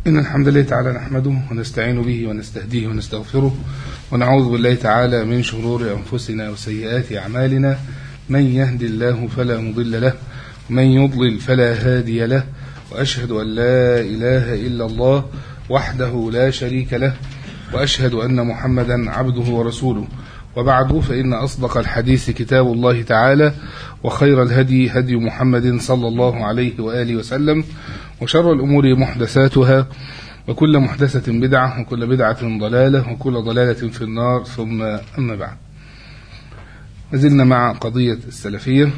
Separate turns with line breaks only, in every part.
إن الحمد لله تعالى نحمده ونستعين به ونستهديه ونستغفره ونعوذ بالله تعالى من شرور أنفسنا وسيئات أعمالنا من يهد الله فلا مضل له ومن يضلل فلا هادي له وأشهد أن لا إله إلا الله وحده لا شريك له وأشهد أن محمدا عبده ورسوله وبعد فإن أصدق الحديث كتاب الله تعالى وخير الهدي هدي محمد صلى الله عليه وآله وسلم وشر الأمور محدثاتها وكل محدثة بدعة وكل بدعة ضلالة وكل ضلالة في النار ثم أما بعد مازلنا مع قضية السلفية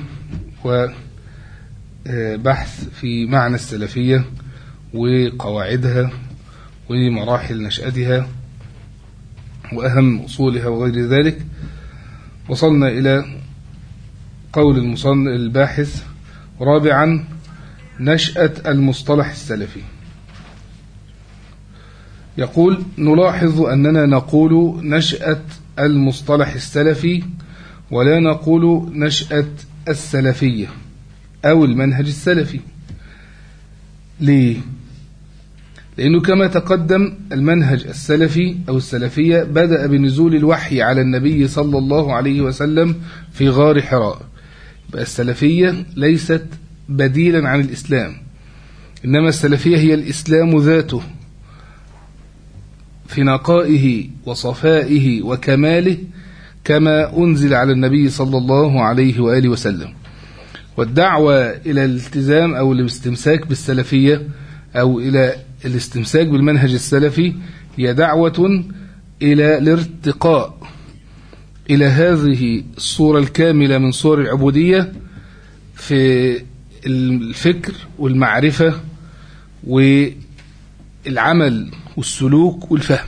وبحث في معنى السلفية وقواعدها ومراحل نشأتها وأهم أصولها وغير ذلك وصلنا إلى قول المصن الباحث رابعا نشأة المصطلح السلفي يقول نلاحظ أننا نقول نشأة المصطلح السلفي ولا نقول نشأة السلفية أو المنهج السلفي ليه؟ لأنه كما تقدم المنهج السلفي أو السلفية بدأ بنزول الوحي على النبي صلى الله عليه وسلم في غار حراء السلفية ليست بديلا عن الإسلام إنما السلفية هي الإسلام ذاته في نقائه وصفائه وكماله كما أنزل على النبي صلى الله عليه وآله وسلم والدعوة إلى الالتزام أو الاستمساك بالسلفية أو إلى الاستمساك بالمنهج السلفي هي دعوة إلى الارتقاء إلى هذه الصورة الكاملة من صور العبودية في الفكر والمعرفة والعمل والسلوك والفهم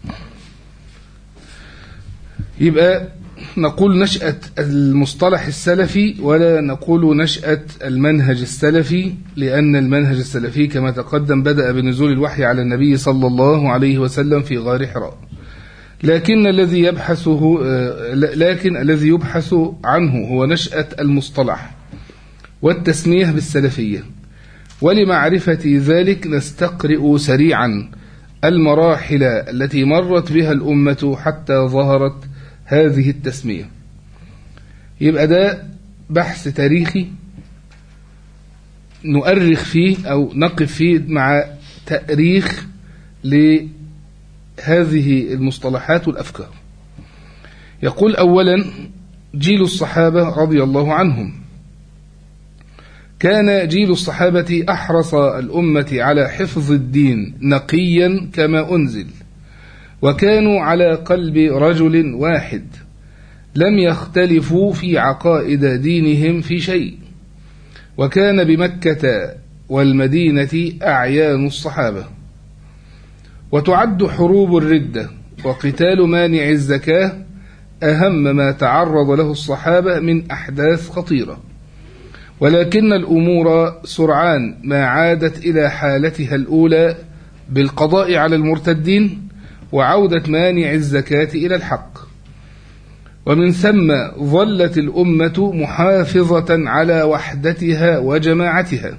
يبقى نقول نشأة المصطلح السلفي ولا نقول نشأة المنهج السلفي لأن المنهج السلفي كما تقدم بدأ بنزول الوحي على النبي صلى الله عليه وسلم في غار حراء لكن الذي يبحثه لكن الذي يبحث عنه هو نشأة المصطلح والتسمية بالسلفية ولمعرفة ذلك نستقرئ سريعا المراحل التي مرت بها الأمة حتى ظهرت هذه التسمية يبقى ده بحث تاريخي نؤرخ فيه أو نقف فيه مع تأريخ لهذه المصطلحات والأفكار يقول أولا جيل الصحابة رضي الله عنهم كان جيل الصحابة أحرص الأمة على حفظ الدين نقيا كما أنزل وكانوا على قلب رجل واحد لم يختلفوا في عقائد دينهم في شيء وكان بمكة والمدينة أعيان الصحابة وتعد حروب الردة وقتال مانع الزكاة أهم ما تعرض له الصحابة من أحداث خطيرة ولكن الأمور سرعان ما عادت إلى حالتها الأولى بالقضاء على المرتدين وعودة مانع الزكاة إلى الحق ومن ثم ظلت الأمة محافظة على وحدتها وجماعتها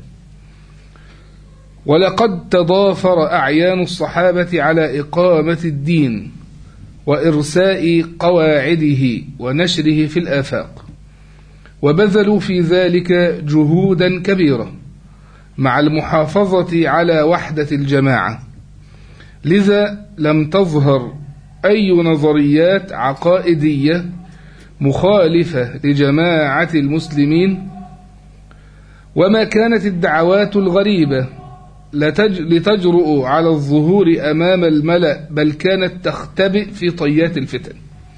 ولقد تضافر أعيان الصحابة على إقامة الدين وإرساء قواعده ونشره في الآفاق وبذلوا في ذلك جهودا كبيرة مع المحافظة على وحدة الجماعة لذا لم تظهر أي نظريات عقائدية مخالفة لجماعة المسلمين وما كانت الدعوات الغريبة لتجرؤ على الظهور أمام الملأ بل كانت تختبئ في طيات الفتن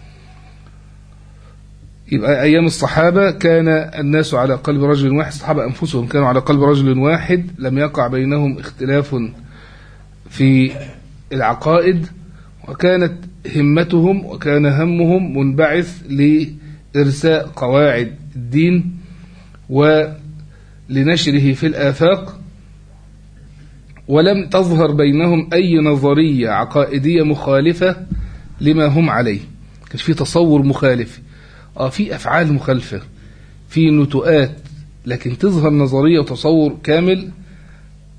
يبقى أيام الصحابة كان الناس على قلب رجل واحد الصحابة أنفسهم كانوا على قلب رجل واحد لم يقع بينهم اختلاف في العقائد وكانت همتهم وكان همهم منبعث لإرساء قواعد الدين ولنشره في الآفاق ولم تظهر بينهم أي نظرية عقائدية مخالفة لما هم عليه كان في تصور مخالف آه في أفعال مخالفة في نتوءات لكن تظهر نظرية وتصور كامل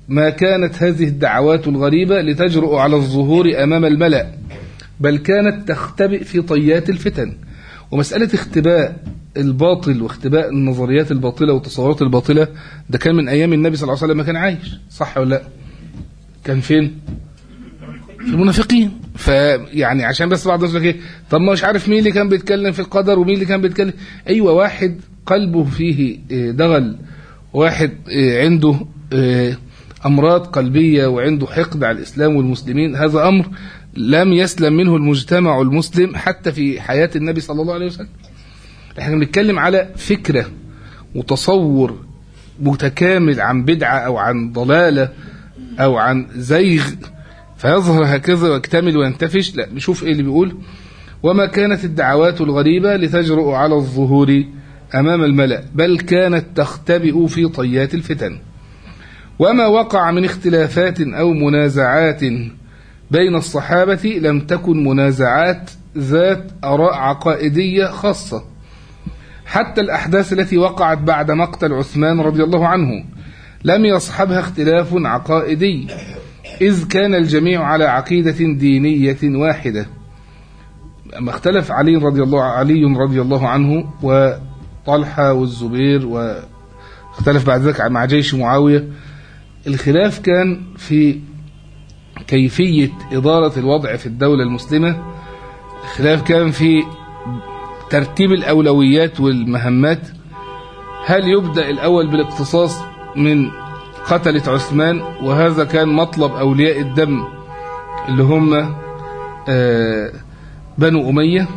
ما كانت هذه الدعوات الغريبة لتجرؤ على الظهور أمام الملأ بل كانت تختبئ في طيات الفتن ومسألة اختباء الباطل واختباء النظريات الباطلة والتصورات الباطلة ده كان من أيام النبي صلى الله عليه وسلم ما كان عايش صح ولا لا كان فين في المنافقين فيعني عشان بس بعض الناس يقول لك ايه طب ما مش عارف مين اللي كان بيتكلم في القدر ومين اللي كان بيتكلم ايوه واحد قلبه فيه إيه، دغل واحد إيه، عنده إيه، امراض قلبيه وعنده حقد على الاسلام والمسلمين هذا امر لم يسلم منه المجتمع المسلم حتى في حياه النبي صلى الله عليه وسلم احنا بنتكلم على فكره وتصور متكامل عن بدعه او عن ضلاله او عن زيغ فيظهر هكذا ويكتمل وينتفش لا نشوف ايه اللي بيقول وما كانت الدعوات الغريبة لتجرؤ على الظهور أمام الملأ بل كانت تختبئ في طيات الفتن وما وقع من اختلافات أو منازعات بين الصحابة لم تكن منازعات ذات آراء عقائدية خاصة حتى الأحداث التي وقعت بعد مقتل عثمان رضي الله عنه لم يصحبها اختلاف عقائدي إذ كان الجميع على عقيدة دينية واحدة أما اختلف علي رضي الله علي رضي الله عنه وطلحة والزبير واختلف بعد ذلك مع جيش معاوية الخلاف كان في كيفية إدارة الوضع في الدولة المسلمة الخلاف كان في ترتيب الأولويات والمهمات هل يبدأ الأول بالاقتصاص من قتلة عثمان وهذا كان مطلب أولياء الدم اللي هم آه، بنو أمية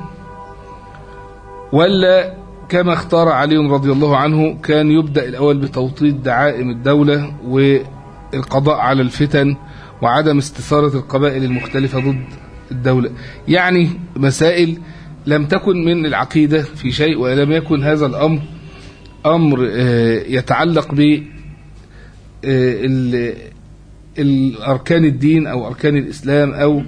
ولا كما اختار علي رضي الله عنه كان يبدأ الأول بتوطيد دعائم الدولة والقضاء على الفتن وعدم استثارة القبائل المختلفة ضد الدولة يعني مسائل لم تكن من العقيدة في شيء ولم يكن هذا الأمر أمر آه، يتعلق ب الأركان الدين أو أركان الإسلام أو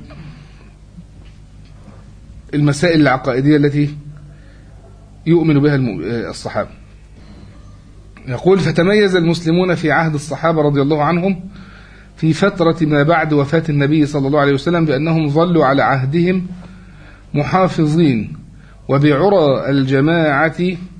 المسائل العقائدية التي يؤمن بها الصحابة يقول فتميز المسلمون في عهد الصحابة رضي الله عنهم في فترة ما بعد وفاة النبي صلى الله عليه وسلم بأنهم ظلوا على عهدهم محافظين وبعرى الجماعة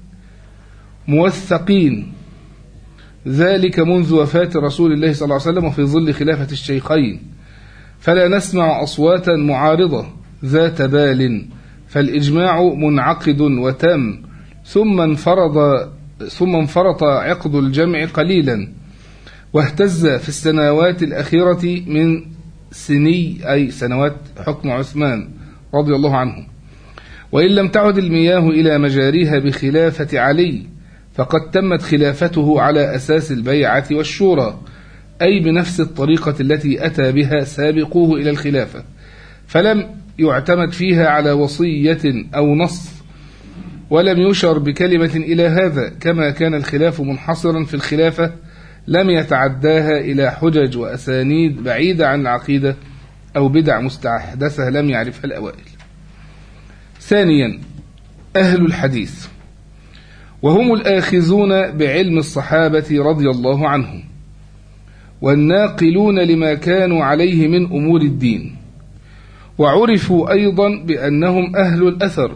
موثقين ذلك منذ وفاة رسول الله صلى الله عليه وسلم وفي ظل خلافة الشيخين فلا نسمع أصواتا معارضة ذات بال فالإجماع منعقد وتم ثم انفرض ثم انفرط عقد الجمع قليلا واهتز في السنوات الأخيرة من سني أي سنوات حكم عثمان رضي الله عنه وإن لم تعد المياه إلى مجاريها بخلافة علي فقد تمت خلافته على أساس البيعة والشورى أي بنفس الطريقة التي أتى بها سابقوه إلى الخلافة فلم يعتمد فيها على وصية أو نص ولم يشر بكلمة إلى هذا كما كان الخلاف منحصرا في الخلافة لم يتعداها إلى حجج وأسانيد بعيدة عن العقيدة أو بدع مستحدثة لم يعرفها الأوائل ثانيا أهل الحديث وهم الآخذون بعلم الصحابة رضي الله عنهم والناقلون لما كانوا عليه من أمور الدين وعرفوا أيضا بأنهم أهل الأثر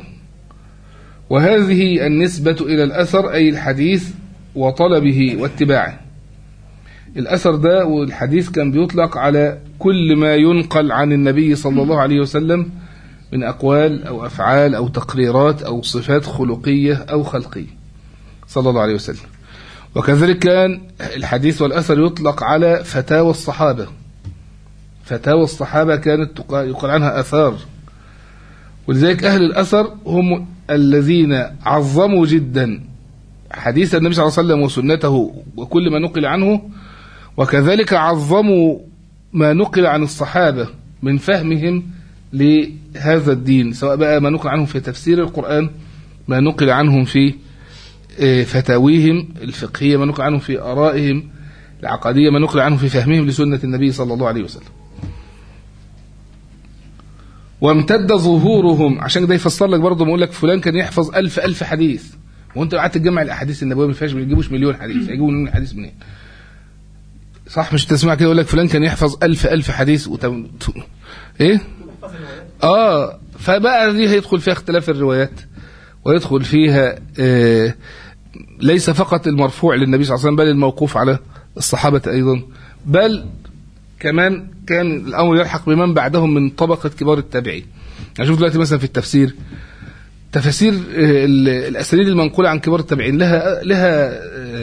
وهذه النسبة إلى الأثر أي الحديث وطلبه واتباعه الأثر ده والحديث كان بيطلق على كل ما ينقل عن النبي صلى الله عليه وسلم من أقوال أو أفعال أو تقريرات أو صفات خلقية أو خلقية صلى الله عليه وسلم وكذلك كان الحديث والأثر يطلق على فتاوى الصحابة فتاوى الصحابة كانت يقال عنها أثار ولذلك أهل الأثر هم الذين عظموا جدا حديث النبي صلى الله عليه وسلم وسنته وكل ما نقل عنه وكذلك عظموا ما نقل عن الصحابة من فهمهم لهذا الدين سواء بقى ما نقل عنهم في تفسير القرآن ما نقل عنهم في إيه، فتاويهم الفقهية ما نقل عنهم في آرائهم العقدية ما نقل عنهم في فهمهم لسنة النبي صلى الله عليه وسلم وامتد ظهورهم عشان ده يفسر لك برضه بقول لك فلان كان يحفظ ألف ألف حديث وانت قعدت تجمع الاحاديث النبويه ما فيهاش ما يجيبوش مليون حديث يجيبوا مليون حديث منين صح مش تسمع كده يقول لك فلان كان يحفظ ألف ألف حديث وتم... ايه اه فبقى دي هيدخل فيها اختلاف الروايات ويدخل فيها آه ليس فقط المرفوع للنبي صلى الله عليه وسلم بل الموقوف على الصحابة أيضا بل كمان كان الأمر يلحق بمن بعدهم من طبقة كبار التابعين يعني شوف دلوقتي مثلا في التفسير تفاسير الأسانيد المنقولة عن كبار التابعين لها لها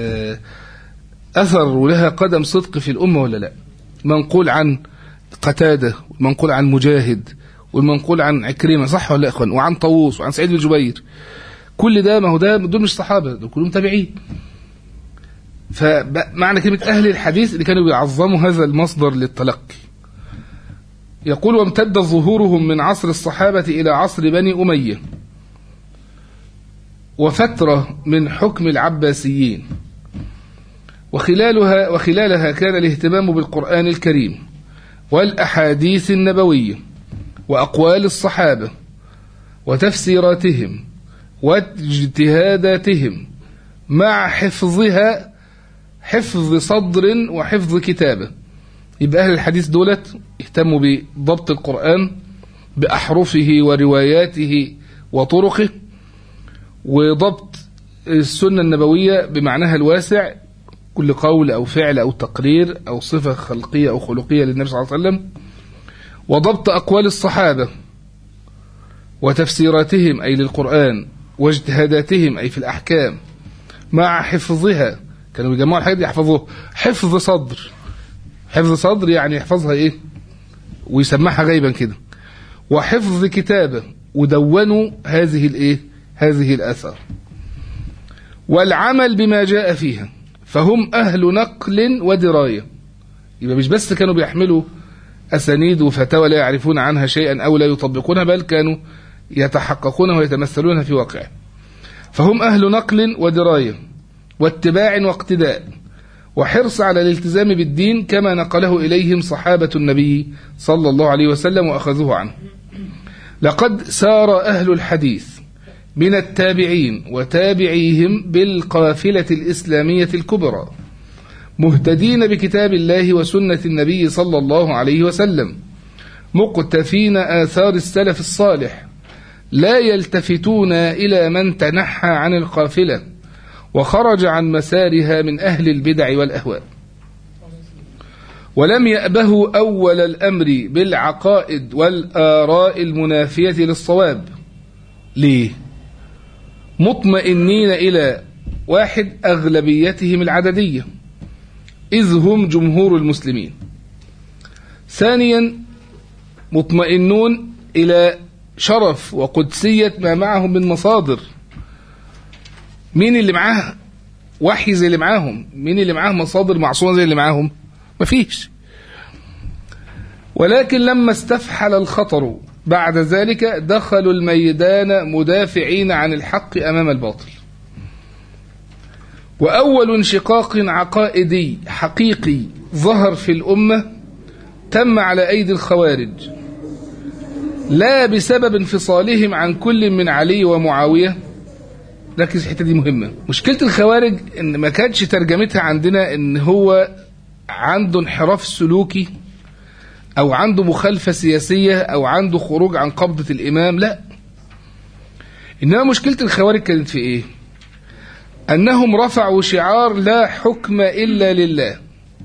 أثر ولها قدم صدق في الأمة ولا لا منقول عن قتادة منقول عن مجاهد والمنقول عن عكرمة صح ولا لا إخوان وعن طاووس وعن سعيد بن جبير كل ده ما هو ده دول مش صحابة دول كلهم تابعين فمعنى كلمة أهل الحديث اللي كانوا بيعظموا هذا المصدر للتلقي يقول وامتد ظهورهم من عصر الصحابة إلى عصر بني أمية وفترة من حكم العباسيين وخلالها وخلالها كان الاهتمام بالقرآن الكريم والأحاديث النبوية وأقوال الصحابة وتفسيراتهم واجتهاداتهم مع حفظها حفظ صدر وحفظ كتابة يبقى أهل الحديث دولت اهتموا بضبط القرآن بأحرفه ورواياته وطرقه وضبط السنة النبوية بمعناها الواسع كل قول أو فعل أو تقرير أو صفة خلقية أو خلقية للنبي صلى الله عليه وسلم وضبط أقوال الصحابة وتفسيراتهم أي للقرآن واجتهاداتهم أي في الأحكام مع حفظها كانوا بيجمعوا الحاجات دي يحفظوها حفظ صدر حفظ صدر يعني يحفظها ايه ويسمعها غيبا كده وحفظ كتابة ودونوا هذه الايه هذه الأثر والعمل بما جاء فيها فهم أهل نقل ودراية يبقى مش بس كانوا بيحملوا أسانيد وفتاوى لا يعرفون عنها شيئا أو لا يطبقونها بل كانوا يتحققون ويتمثلون في واقعه فهم أهل نقل ودراية واتباع واقتداء وحرص على الالتزام بالدين كما نقله إليهم صحابة النبي صلى الله عليه وسلم وأخذوه عنه لقد سار أهل الحديث من التابعين وتابعيهم بالقافلة الإسلامية الكبرى مهتدين بكتاب الله وسنة النبي صلى الله عليه وسلم مقتفين آثار السلف الصالح لا يلتفتون إلى من تنحى عن القافلة وخرج عن مسارها من أهل البدع والأهواء ولم يأبهوا أول الأمر بالعقائد والآراء المنافية للصواب ليه مطمئنين إلى واحد أغلبيتهم العددية إذ هم جمهور المسلمين ثانيا مطمئنون إلى شرف وقدسية ما معهم من مصادر مين اللي معاه وحي زي اللي معاهم مين اللي معاه مصادر معصومة زي اللي معاهم مفيش ولكن لما استفحل الخطر بعد ذلك دخلوا الميدان مدافعين عن الحق أمام الباطل وأول انشقاق عقائدي حقيقي ظهر في الأمة تم على أيدي الخوارج لا بسبب انفصالهم عن كل من علي ومعاوية ركز الحته دي مهمه مشكله الخوارج ان ما كانتش ترجمتها عندنا ان هو عنده انحراف سلوكي او عنده مخالفه سياسيه او عنده خروج عن قبضه الامام لا انما مشكله الخوارج كانت في ايه انهم رفعوا شعار لا حكم الا لله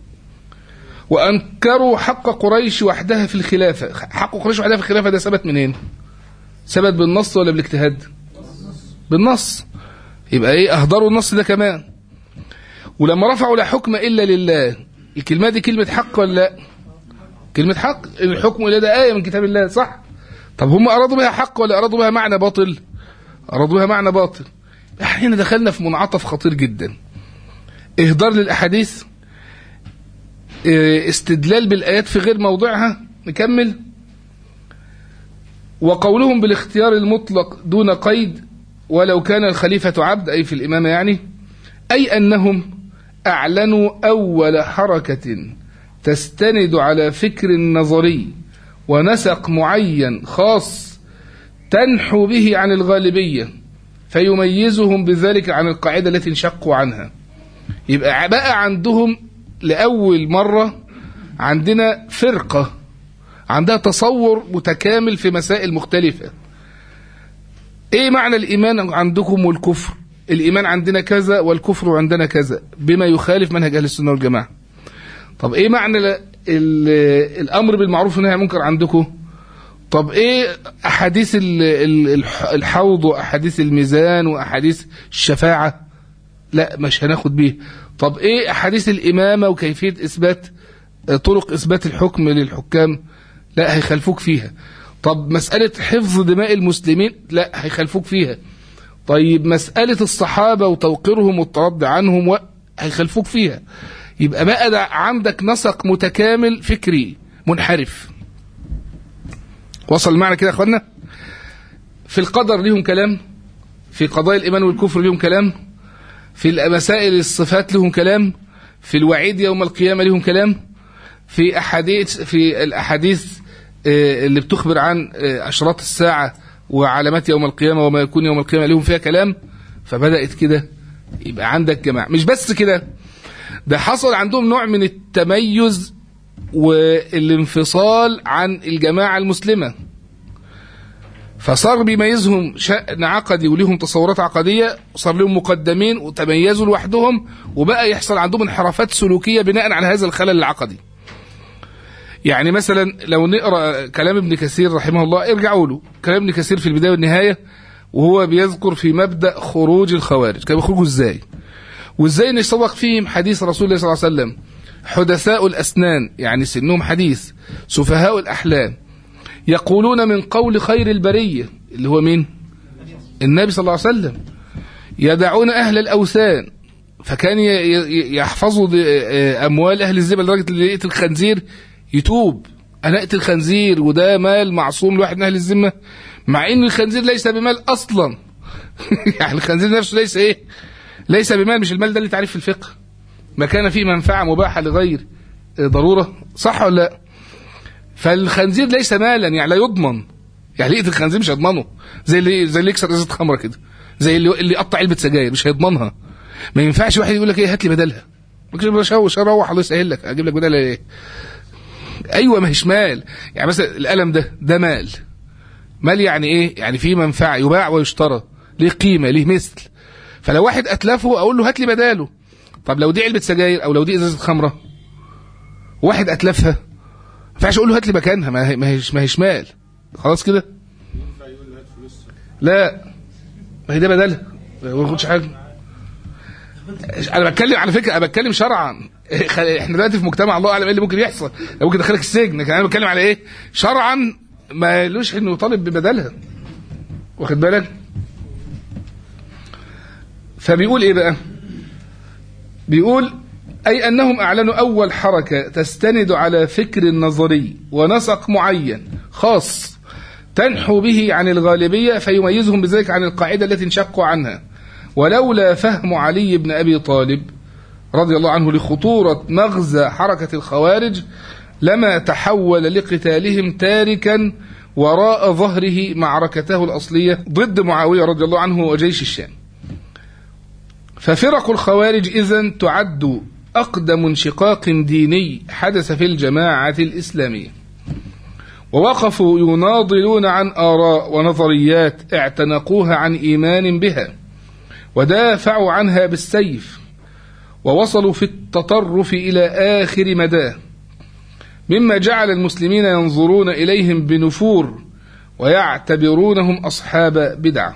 وانكروا حق قريش وحدها في الخلافه حق قريش وحدها في الخلافه ده ثبت منين ثبت بالنص ولا بالاجتهاد بالنص يبقى ايه اهدروا النص ده كمان ولما رفعوا لا حكم الا لله الكلمه دي كلمه حق ولا لا كلمه حق الحكم الا ده ايه من كتاب الله صح طب هم ارادوا بها حق ولا ارادوا بها معنى باطل ارادوا بها معنى باطل احنا دخلنا في منعطف خطير جدا اهدار للاحاديث استدلال بالايات في غير موضعها نكمل وقولهم بالاختيار المطلق دون قيد ولو كان الخليفة عبد أي في الإمامة يعني أي أنهم أعلنوا أول حركة تستند على فكر نظري ونسق معين خاص تنحو به عن الغالبية فيميزهم بذلك عن القاعدة التي انشقوا عنها يبقى بقى عندهم لأول مرة عندنا فرقة عندها تصور متكامل في مسائل مختلفة ايه معنى الايمان عندكم والكفر الايمان عندنا كذا والكفر عندنا كذا بما يخالف منهج اهل السنه والجماعه طب ايه معنى ال- ال- الامر بالمعروف والنهي عن المنكر عندكم طب ايه احاديث ال- ال- الح- الحوض واحاديث الميزان واحاديث الشفاعه لا مش هناخد بيه طب ايه احاديث الامامه وكيفيه اثبات طرق اثبات الحكم للحكام لا هيخالفوك فيها طب مسألة حفظ دماء المسلمين لا هيخالفوك فيها طيب مسألة الصحابة وتوقيرهم والترضي عنهم و... هيخالفوك فيها يبقى بقى ده عندك نسق متكامل فكري منحرف وصل المعنى كده يا اخوانا في القدر ليهم كلام في قضايا الإيمان والكفر ليهم كلام في مسائل الصفات لهم كلام في الوعيد يوم القيامة لهم كلام في أحاديث في الأحاديث آه، اللي بتخبر عن آه، أشراط الساعة وعلامات يوم القيامة وما يكون يوم القيامة لهم فيها كلام فبدأت كده يبقى عندك جماعة مش بس كده ده حصل عندهم نوع من التميز والانفصال عن الجماعة المسلمة فصار بيميزهم شأن عقدي وليهم تصورات عقدية وصار لهم مقدمين وتميزوا لوحدهم وبقى يحصل عندهم انحرافات سلوكية بناء على هذا الخلل العقدي يعني مثلا لو نقرا كلام ابن كثير رحمه الله ارجعوا له كلام ابن كثير في البدايه والنهايه وهو بيذكر في مبدا خروج الخوارج كانوا بيخرجوا ازاي وازاي نسبق فيهم حديث رسول الله صلى الله عليه وسلم حدثاء الاسنان يعني سنهم حديث سفهاء الاحلام يقولون من قول خير البريه اللي هو مين النبي صلى الله عليه وسلم يدعون اهل الاوثان فكان ي- ي- يحفظوا د- اموال اهل الزبل لدرجه اللي لقيت الخنزير يتوب انا اقتل الخنزير وده مال معصوم لواحد من اهل الذمه مع ان الخنزير ليس بمال اصلا يعني الخنزير نفسه ليس ايه ليس بمال مش المال ده اللي تعريف في الفقه ما كان فيه منفعه مباحه لغير ضروره صح ولا لا فالخنزير ليس مالا يعني لا يضمن يعني لقيت الخنزير مش هيضمنه زي اللي زي اللي يكسر ازازه خمره كده زي اللي اللي يقطع علبه سجاير مش هيضمنها ما ينفعش واحد يقول لك ايه هات لي بدلها مش مش هروح الله يسهل لك اجيب لك بدلها ايه ايوه ما هيش مال يعني مثلا القلم ده ده مال مال يعني ايه يعني فيه منفعه يباع ويشترى ليه قيمه ليه مثل فلو واحد اتلفه اقول له هات لي بداله طب لو دي علبه سجاير او لو دي ازازه خمره واحد اتلفها ما ينفعش اقول له هات لي مكانها ما هي- ما هيش ما هيش مال خلاص كده لا ما هي ده بدلها ما ياخدش حاجه انا بتكلم على فكره انا بتكلم شرعا احنا دلوقتي في مجتمع الله اعلم ايه اللي ممكن يحصل لو ممكن يدخلك السجن لكن انا بتكلم على ايه شرعا ما لوش انه يطالب ببدلها واخد بالك فبيقول ايه بقى بيقول اي انهم اعلنوا اول حركه تستند على فكر نظري ونسق معين خاص تنحو به عن الغالبيه فيميزهم بذلك عن القاعده التي انشقوا عنها ولولا فهم علي بن ابي طالب رضي الله عنه لخطوره مغزى حركه الخوارج لما تحول لقتالهم تاركا وراء ظهره معركته الاصليه ضد معاويه رضي الله عنه وجيش الشام. ففرق الخوارج اذا تعد اقدم انشقاق ديني حدث في الجماعه الاسلاميه. ووقفوا يناضلون عن اراء ونظريات اعتنقوها عن ايمان بها. ودافعوا عنها بالسيف ووصلوا في التطرف الى اخر مداه مما جعل المسلمين ينظرون اليهم بنفور ويعتبرونهم اصحاب بدع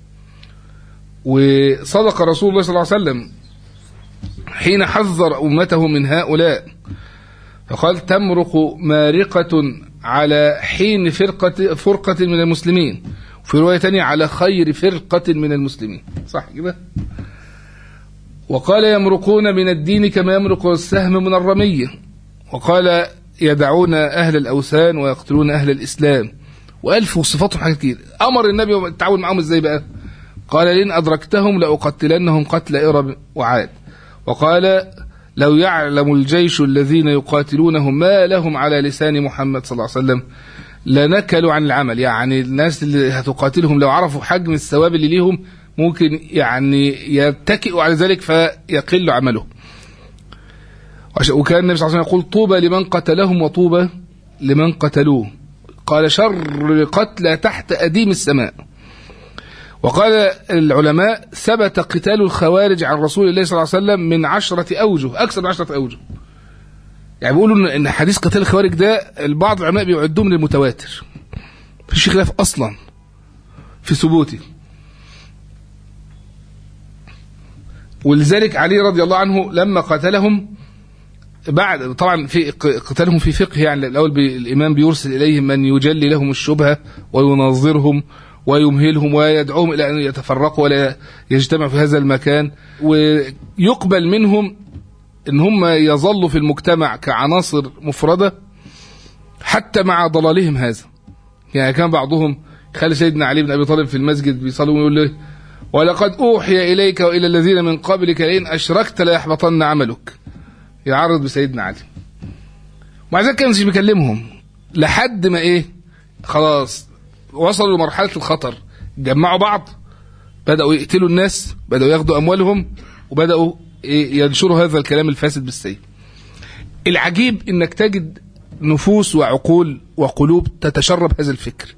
وصدق رسول الله صلى الله عليه وسلم حين حذر امته من هؤلاء فقال تمرق مارقه على حين فرقه فرقه من المسلمين وفي روايه ثانيه على خير فرقه من المسلمين صح كده وقال يمرقون من الدين كما يمرق السهم من الرميه وقال يدعون أهل الأوثان ويقتلون أهل الإسلام وألف وصفاتهم حاجات كتير أمر النبي التعاون معهم إزاي بقى قال لئن أدركتهم لأقتلنهم قتل إرم وعاد وقال لو يعلم الجيش الذين يقاتلونهم ما لهم على لسان محمد صلى الله عليه وسلم لنكلوا عن العمل يعني الناس اللي هتقاتلهم لو عرفوا حجم الثواب اللي ليهم ممكن يعني يتكئوا على ذلك فيقل عملهم وكان النبي صلى الله عليه وسلم يقول طوبى لمن قتلهم وطوبى لمن قتلوه قال شر قتلى تحت أديم السماء وقال العلماء ثبت قتال الخوارج عن رسول الله صلى الله عليه وسلم من عشرة أوجه أكثر من عشرة أوجه يعني بيقولوا ان حديث قتال الخوارج ده البعض العلماء بيعدوه من المتواتر مفيش خلاف اصلا في ثبوته ولذلك علي رضي الله عنه لما قاتلهم بعد طبعا في قتالهم في فقه يعني الاول بي الامام بيرسل اليهم من يجلي لهم الشبهه ويناظرهم ويمهلهم ويدعوهم الى ان يتفرقوا ولا يجتمعوا في هذا المكان ويقبل منهم ان هم يظلوا في المجتمع كعناصر مفرده حتى مع ضلالهم هذا يعني كان بعضهم خلي سيدنا علي بن ابي طالب في المسجد بيصلي ويقول له ولقد اوحي اليك والى الذين من قبلك لئن اشركت ليحبطن عملك يعرض بسيدنا علي ومع ذلك كان مش بيكلمهم لحد ما ايه خلاص وصلوا لمرحله الخطر جمعوا بعض بداوا يقتلوا الناس بداوا ياخدوا اموالهم وبداوا إيه ينشروا هذا الكلام الفاسد بالسيف العجيب انك تجد نفوس وعقول وقلوب تتشرب هذا الفكر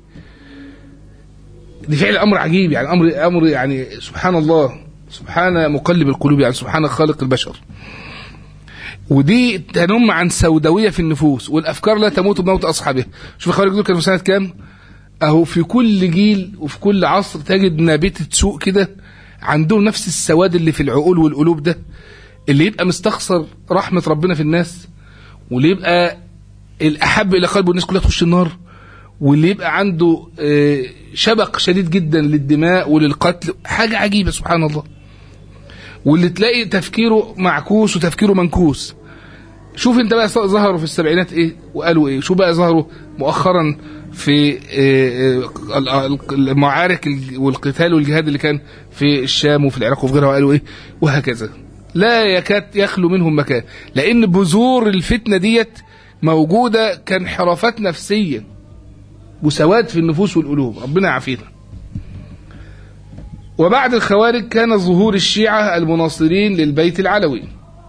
دي فعل امر عجيب يعني امر امر يعني سبحان الله سبحان مقلب القلوب يعني سبحان خالق البشر ودي تنم عن سوداويه في النفوس والافكار لا تموت بموت اصحابها شوف الخوارج دول كانوا في سنه كام اهو في كل جيل وفي كل عصر تجد نابته سوء كده عندهم نفس السواد اللي في العقول والقلوب ده اللي يبقى مستخسر رحمه ربنا في الناس واللي يبقى الاحب الى قلبه الناس كلها تخش النار واللي يبقى عنده شبق شديد جدا للدماء وللقتل حاجه عجيبه سبحان الله واللي تلاقي تفكيره معكوس وتفكيره منكوس شوف انت بقى ظهروا في السبعينات ايه وقالوا ايه شو بقى ظهروا مؤخرا في المعارك والقتال والجهاد اللي كان في الشام وفي العراق وفي غيرها وقالوا ايه وهكذا لا يكاد يخلو منهم مكان لان بذور الفتنه ديت موجوده كانحرافات نفسيه وسواد في النفوس والقلوب ربنا يعافينا وبعد الخوارج كان ظهور الشيعة المناصرين للبيت العلوي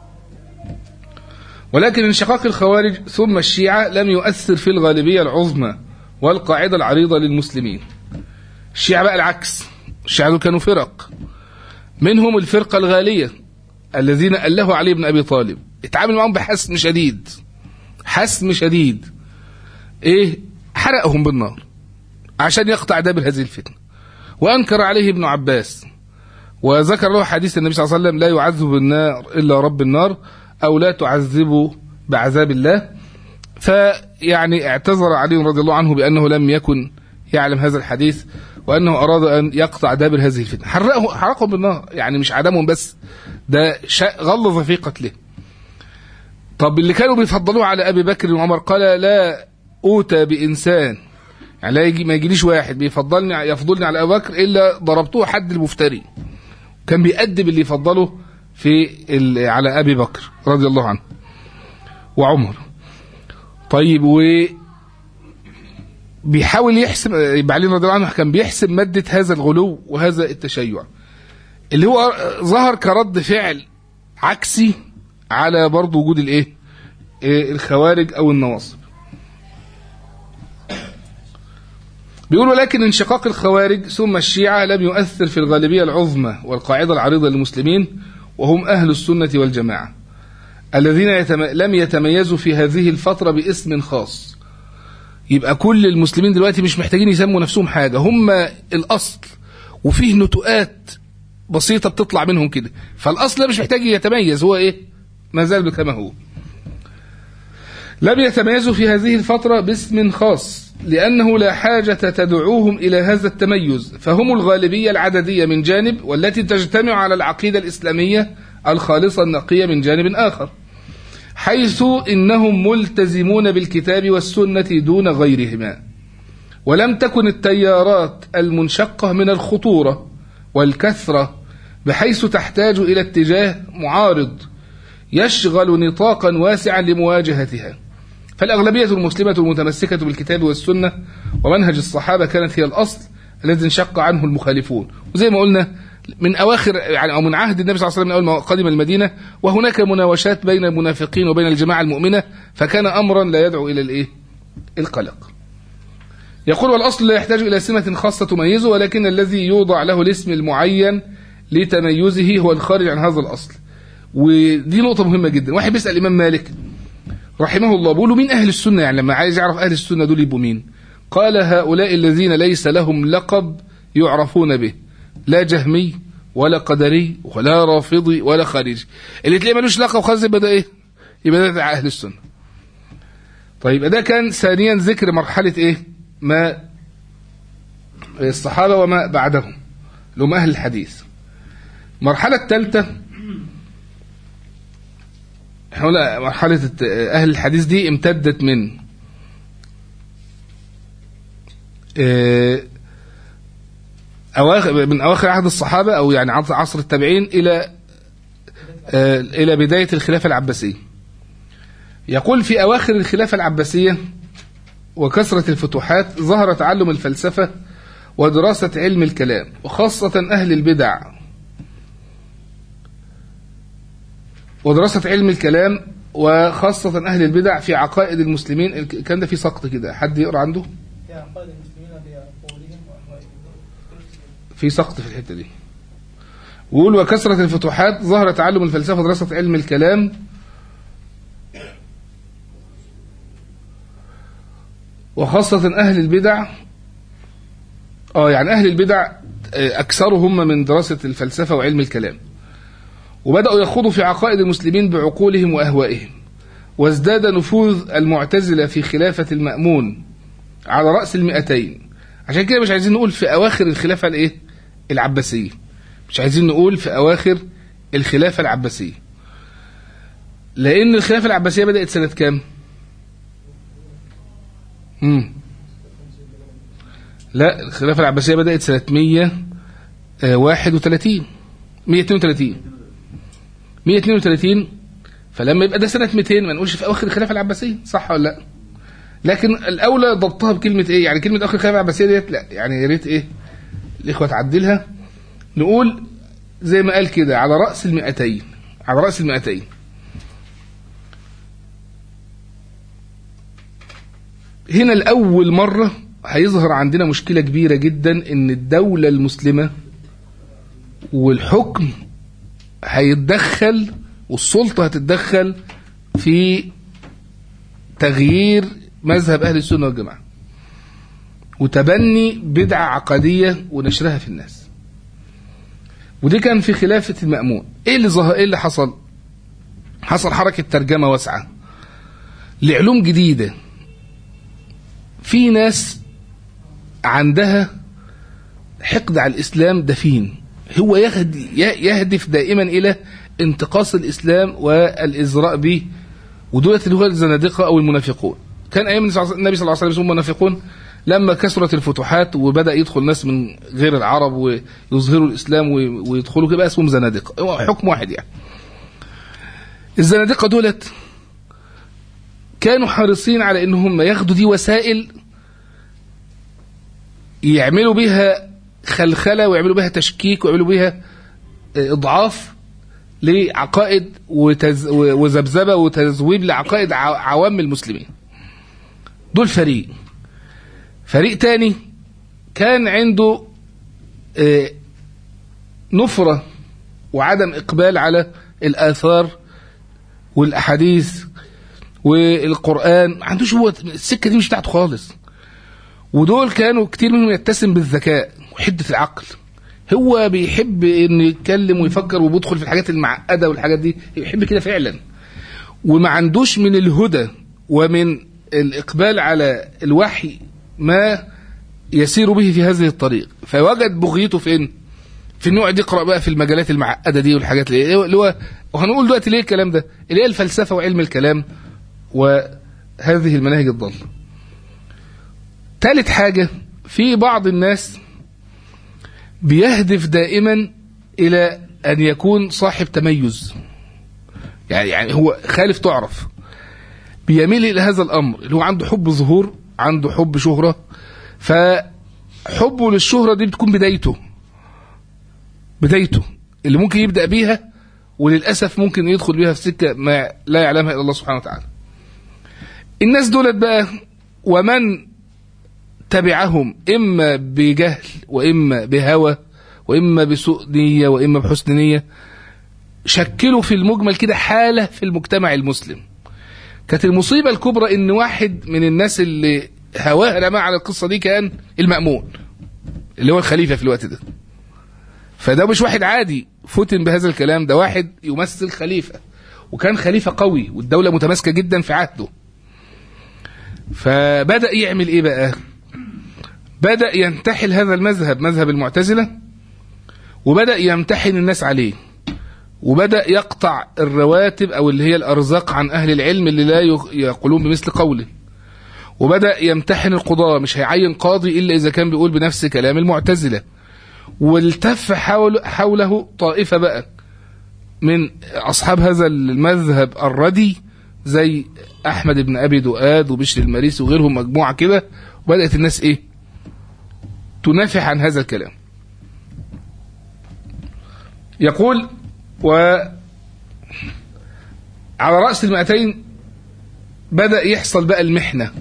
ولكن انشقاق الخوارج ثم الشيعة لم يؤثر في الغالبية العظمى والقاعدة العريضة للمسلمين الشيعة بقى العكس الشيعة دول كانوا فرق منهم الفرقة الغالية الذين أله علي بن أبي طالب اتعامل معهم بحسم شديد حسم شديد ايه حرقهم بالنار عشان يقطع دابر هذه الفتنة وأنكر عليه ابن عباس وذكر له حديث النبي صلى الله عليه وسلم لا يعذب بالنار إلا رب النار أو لا تعذبوا بعذاب الله فيعني اعتذر علي رضي الله عنه بأنه لم يكن يعلم هذا الحديث وأنه أراد أن يقطع دابر هذه الفتنة حرقه حرقهم بالنار يعني مش عدمهم بس ده غلظ في قتله طب اللي كانوا بيفضلوه على أبي بكر وعمر قال لا أوتى بإنسان يعني لا يجي ما يجيليش واحد بيفضلني يفضلني على ابو بكر الا ضربته حد المفتري كان بيأدب اللي يفضله في على ابي بكر رضي الله عنه وعمر طيب و بيحاول يحسم علي رضي الله عنه كان بيحسم مادة هذا الغلو وهذا التشيع اللي هو ظهر كرد فعل عكسي على برضه وجود الايه الخوارج او النواصب بيقول ولكن انشقاق الخوارج ثم الشيعة لم يؤثر في الغالبية العظمى والقاعدة العريضة للمسلمين وهم أهل السنة والجماعة الذين يتم... لم يتميزوا في هذه الفترة باسم خاص يبقى كل المسلمين دلوقتي مش محتاجين يسموا نفسهم حاجة هم الأصل وفيه نتوءات بسيطة بتطلع منهم كده فالأصل مش محتاج يتميز هو إيه ما زال كما هو لم يتميزوا في هذه الفترة باسم خاص لأنه لا حاجة تدعوهم إلى هذا التميز فهم الغالبية العددية من جانب والتي تجتمع على العقيدة الإسلامية الخالصة النقية من جانب آخر حيث إنهم ملتزمون بالكتاب والسنة دون غيرهما ولم تكن التيارات المنشقة من الخطورة والكثرة بحيث تحتاج إلى اتجاه معارض يشغل نطاقا واسعا لمواجهتها فالأغلبية المسلمة المتمسكة بالكتاب والسنة ومنهج الصحابة كانت هي الأصل الذي انشق عنه المخالفون وزي ما قلنا من اواخر يعني او من عهد النبي صلى الله عليه وسلم من اول ما قدم المدينه وهناك مناوشات بين المنافقين وبين الجماعه المؤمنه فكان امرا لا يدعو الى الايه؟ القلق. يقول والاصل لا يحتاج الى سمه خاصه تميزه ولكن الذي يوضع له الاسم المعين لتميزه هو الخارج عن هذا الاصل. ودي نقطه مهمه جدا، واحد بيسال الامام مالك رحمه الله بيقول له مين اهل السنه يعني لما عايز يعرف اهل السنه دول يبقوا مين؟ قال هؤلاء الذين ليس لهم لقب يعرفون به لا جهمي ولا قدري ولا رافضي ولا خارجي اللي تلاقيه ملوش لقب خالص يبقى ده ايه؟ يبقى ده اهل السنه. طيب ده كان ثانيا ذكر مرحله ايه؟ ما الصحابه وما بعدهم اللي هم اهل الحديث. المرحله الثالثه احنا مرحله اهل الحديث دي امتدت من أواخر من أواخر عهد الصحابة أو يعني عصر التابعين إلى إلى بداية الخلافة العباسية. يقول في أواخر الخلافة العباسية وكثرة الفتوحات ظهر تعلم الفلسفة ودراسة علم الكلام وخاصة أهل البدع ودراسة علم الكلام وخاصة أهل البدع في عقائد المسلمين كان ده في سقط كده حد يقرأ عنده؟
في عقائد المسلمين بقولهم وأهوائهم
في سقط في الحته دي ويقول وكثرة الفتوحات ظهر تعلم الفلسفة ودراسة علم الكلام وخاصة أهل البدع اه يعني أهل البدع آه، أكثرهم من دراسة الفلسفة وعلم الكلام وبدأوا يخوضوا في عقائد المسلمين بعقولهم وأهوائهم وازداد نفوذ المعتزلة في خلافة المأمون على رأس المئتين عشان كده مش عايزين نقول في أواخر الخلافة الإيه؟ العباسية مش عايزين نقول في أواخر الخلافة العباسية لأن الخلافة العباسية بدأت سنة كام؟ مم. لا الخلافة العباسية بدأت سنة 131 132 132 فلما يبقى ده سنة 200 ما نقولش في أواخر الخلافة العباسية صح ولا لا؟ لكن الأولى ضبطها بكلمة إيه؟ يعني كلمة أواخر الخلافة العباسية ديت لا يعني يا ريت إيه؟ الإخوة تعدلها نقول زي ما قال كده على رأس المئتين على رأس المئتين هنا لأول مرة هيظهر عندنا مشكلة كبيرة جدا إن الدولة المسلمة والحكم هيتدخل والسلطة هتتدخل في تغيير مذهب أهل السنة والجماعة وتبني بدعة عقدية ونشرها في الناس ودي كان في خلافة المأمون ايه اللي ظهر ايه اللي حصل حصل حركة ترجمة واسعة لعلوم جديدة في ناس عندها حقد على الإسلام دفين هو يهدي يهدف دائما إلى انتقاص الإسلام والإزراء به ودولة اللي هو الزنادقة أو المنافقون كان أيام النبي صلى الله عليه وسلم اسمهم منافقون لما كثرت الفتوحات وبدا يدخل ناس من غير العرب ويظهروا الاسلام ويدخلوا كده اسمهم زنادقه هو حكم واحد يعني الزنادقه دولت كانوا حريصين على ان هم ياخدوا دي وسائل يعملوا بها خلخله ويعملوا بها تشكيك ويعملوا بها اضعاف لعقائد وتز... وذبذبه وتذويب لعقائد عوام المسلمين دول فريق فريق تاني كان عنده نفرة وعدم إقبال على الآثار والأحاديث والقرآن ما عندوش هو السكة دي مش بتاعته خالص ودول كانوا كتير منهم يتسم بالذكاء وحدة العقل هو بيحب انه يتكلم ويفكر وبيدخل في الحاجات المعقده والحاجات دي يحب كده فعلا وما عندوش من الهدى ومن الاقبال على الوحي ما يسير به في هذه الطريق فوجد بغيته فين في النوع دي اقرا بقى في المجالات المعقده دي والحاجات اللي هو وهنقول دلوقتي ليه الكلام ده اللي هي الفلسفه وعلم الكلام وهذه المناهج الضاله ثالث حاجه في بعض الناس بيهدف دائما الى ان يكون صاحب تميز يعني يعني هو خالف تعرف بيميل الى هذا الامر اللي هو عنده حب ظهور عنده حب شهرة فحبه للشهرة دي بتكون بدايته بدايته اللي ممكن يبدأ بيها وللأسف ممكن يدخل بيها في سكة ما لا يعلمها إلا الله سبحانه وتعالى الناس دولت بقى ومن تبعهم إما بجهل وإما بهوى وإما بسوء نية وإما بحسن نية شكلوا في المجمل كده حالة في المجتمع المسلم كانت المصيبة الكبرى إن واحد من الناس اللي هواه رمى على القصة دي كان المأمون اللي هو الخليفة في الوقت ده فده مش واحد عادي فتن بهذا الكلام ده واحد يمثل خليفة وكان خليفة قوي والدولة متماسكة جدا في عهده فبدأ يعمل ايه بقى بدأ ينتحل هذا المذهب مذهب المعتزلة وبدأ يمتحن الناس عليه وبدأ يقطع الرواتب أو اللي هي الأرزاق عن أهل العلم اللي لا يق- يقولون بمثل قوله وبدأ يمتحن القضاة مش هيعين قاضي إلا إذا كان بيقول بنفس كلام المعتزلة والتف حول حوله طائفة بقى من أصحاب هذا المذهب الردي زي أحمد بن أبي دؤاد وبشر المريسي وغيرهم مجموعة كده وبدأت الناس إيه تنافح عن هذا الكلام يقول و على رأس المئتين بدأ يحصل بقى المحنة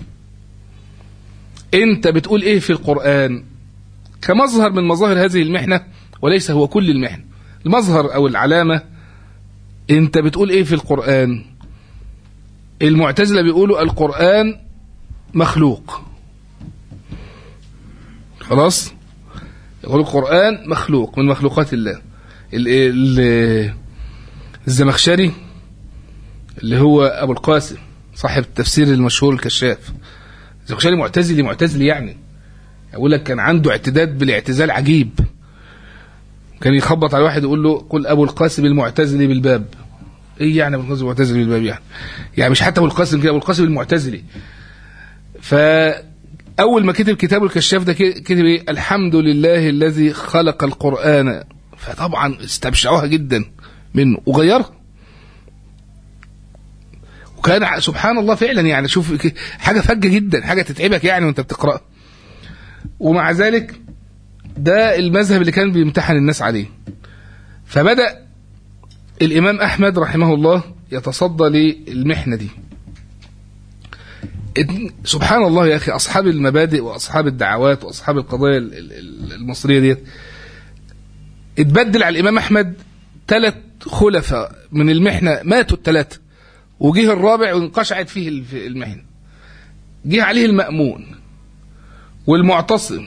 انت بتقول ايه في القرآن كمظهر من مظاهر هذه المحنة وليس هو كل المحنة المظهر او العلامة انت بتقول ايه في القرآن المعتزلة بيقولوا القرآن مخلوق خلاص يقول القرآن مخلوق من مخلوقات الله ال- ال- الزمخشري اللي هو أبو القاسم صاحب التفسير المشهور الكشاف الزمخشري معتزلي معتزلي يعني يقول لك كان عنده اعتداد بالاعتزال عجيب كان يخبط على واحد يقول له قل أبو القاسم المعتزلي بالباب ايه يعني ابو القاسم المعتزلي بالباب يعني يعني مش حتى ابو القاسم كده ابو القاسم المعتزلي فاول ما كتب كتاب الكشاف ده ك- كتب ايه الحمد لله الذي خلق القران فطبعا استبشعوها جدا منه وغيرها وكان ع- سبحان الله فعلا يعني شوف ك- حاجه فجه جدا حاجه تتعبك يعني وانت بتقراها ومع ذلك ده المذهب اللي كان بيمتحن الناس عليه فبدأ الإمام أحمد رحمه الله يتصدى للمحنة دي ات- سبحان الله يا أخي أصحاب المبادئ وأصحاب الدعوات وأصحاب القضايا ال- ال- ال- المصرية ديت اتبدل على الإمام أحمد ثلاث خلفاء من المحنة ماتوا الثلاثة وجه الرابع وانقشعت فيه الف- المحنة جه عليه المأمون والمعتصم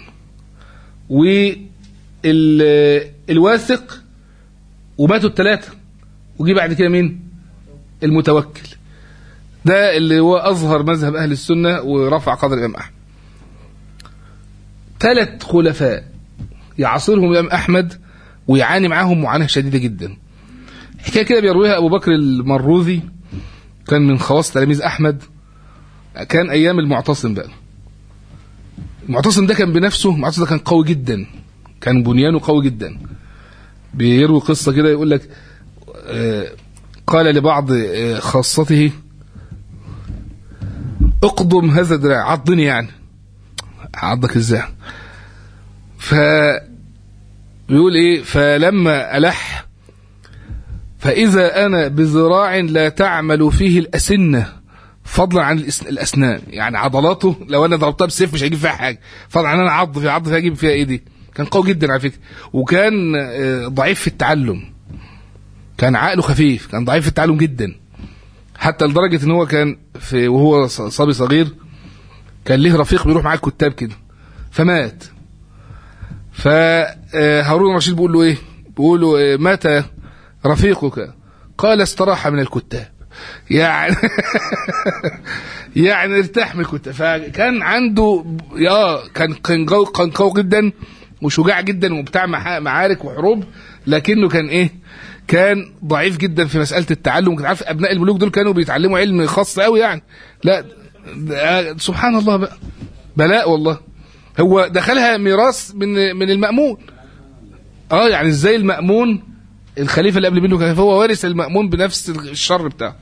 والواثق وماتوا الثلاثة وجي بعد كده مين المتوكل ده اللي هو أظهر مذهب أهل السنة ورفع قدر الإمام أحمد ثلاث خلفاء يعاصرهم الإمام أحمد ويعاني معاهم معاناة شديدة جدا حكاية كده بيرويها أبو بكر المروذي كان من خواص تلاميذ أحمد كان أيام المعتصم بقى المعتصم ده كان بنفسه المعتصم ده كان قوي جدا كان بنيانه قوي جدا بيروي قصة كده يقول لك آه، قال لبعض آه، خاصته اقضم هذا الدراع عضني يعني عضك ازاي ف بيقول ايه فلما ألح فإذا أنا بذراع لا تعمل فيه الأسنة فضلا عن الأس- الأسنان يعني عضلاته لو أنا ضربتها بسيف مش هيجيب فيها حاجة فضلا عن أنا عض فيها عض فيها أجيب فيها إيدي كان قوي جدا على فكرة وكان آه، ضعيف في التعلم كان عقله خفيف كان ضعيف في التعلم جدا حتى لدرجة ان هو كان في وهو ص- صبي صغير كان ليه رفيق بيروح معاه الكتاب كده فمات فهارون الرشيد بيقول له ايه بيقول له إيه، مات رفيقك قال استراح من الكتاب يعني يعني ارتاح من الكتاب فكان عنده يا كان كان قوي كان قوي جدا وشجاع جدا وبتاع مع- معارك وحروب لكنه كان ايه كان ضعيف جدا في مساله التعلم كنت عارف ابناء الملوك دول كانوا بيتعلموا علم خاص قوي يعني لا ده- سبحان الله بقى بلاء والله هو دخلها ميراث من من المأمون اه يعني ازاي المأمون الخليفه اللي قبل منه كان هو وارث المأمون بنفس الشر بتاعه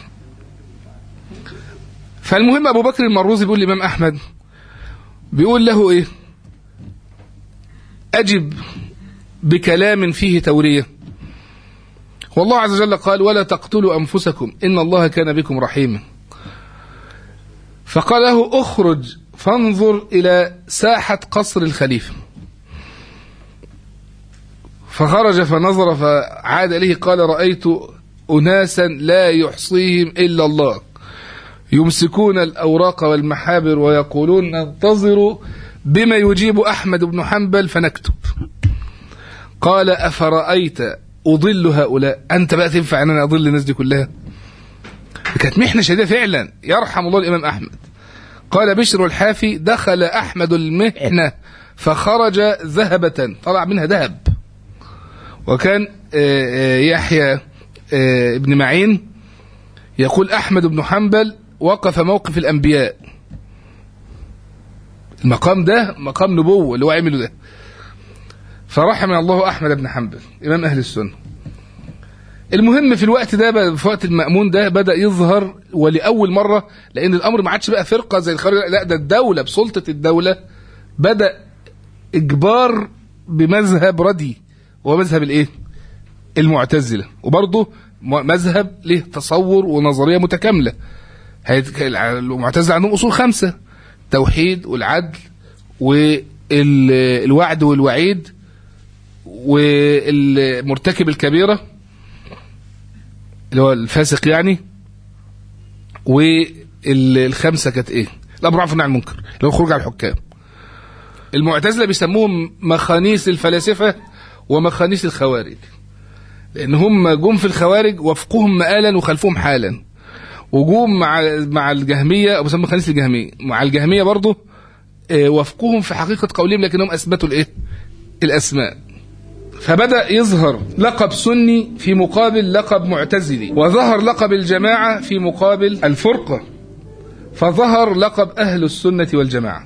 فالمهم ابو بكر المروزي بيقول للامام احمد بيقول له ايه اجب بكلام فيه تورية والله عز وجل قال ولا تقتلوا أنفسكم إن الله كان بكم رحيما فقال له اخرج فانظر إلى ساحة قصر الخليفة فخرج فنظر فعاد إليه قال رأيت أناسا لا يحصيهم إلا الله يمسكون الأوراق والمحابر ويقولون ننتظر بما يجيب أحمد بن حنبل فنكتب قال أفرأيت أضل هؤلاء أنت بقى تنفع أن أنا أضل الناس دي كلها كانت محنة شديدة فعلا يرحم الله الإمام أحمد قال بشر الحافي دخل أحمد المحنة فخرج ذهبة طلع منها ذهب وكان آه، آه، يحيى آه، ابن معين يقول أحمد بن حنبل وقف موقف الأنبياء المقام ده مقام نبوة اللي هو عمله ده فرحم الله أحمد بن حنبل إمام أهل السنة المهم في الوقت ده بقى- في وقت المأمون ده بدأ يظهر ولأول مرة لأن الأمر ما عادش بقى فرقة زي الخارج لا ده الدولة بسلطة الدولة بدأ إجبار بمذهب ردي وهو مذهب الإيه؟ المعتزلة وبرضه م- مذهب له تصور ونظرية متكاملة هيت- المعتزلة عندهم أصول خمسة التوحيد والعدل والوعد والوعيد والمرتكب الكبيرة اللي هو الفاسق يعني والخمسة كانت ايه الأمر معروف عن المنكر اللي هو الخروج على الحكام المعتزلة بيسموهم مخانيس الفلاسفة ومخانيس الخوارج لأن هم جم في الخوارج وفقهم مآلا وخلفهم حالا وجوم مع مع الجهمية أو بيسموهم مخانيس الجهمية مع الجهمية برضه آه، وفقهم في حقيقة قولهم لكنهم أثبتوا الإيه؟ الأسماء فبدأ يظهر لقب سني في مقابل لقب معتزلي وظهر لقب الجماعة في مقابل الفرقة فظهر لقب أهل السنة والجماعة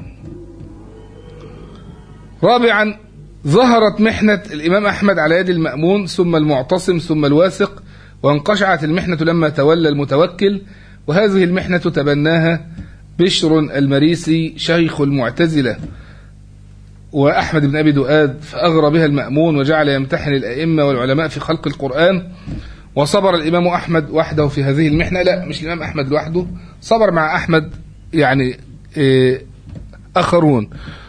رابعا ظهرت محنة الإمام أحمد على يد المأمون ثم المعتصم ثم الواثق وانقشعت المحنة لما تولى المتوكل وهذه المحنة تبناها بشر المريسي شيخ المعتزلة وأحمد بن أبي دؤاد فأغرى بها المأمون وجعل يمتحن الأئمة والعلماء في خلق القرآن وصبر الإمام أحمد وحده في هذه المحنة لا مش الإمام أحمد لوحده صبر مع أحمد يعني إيه، آخرون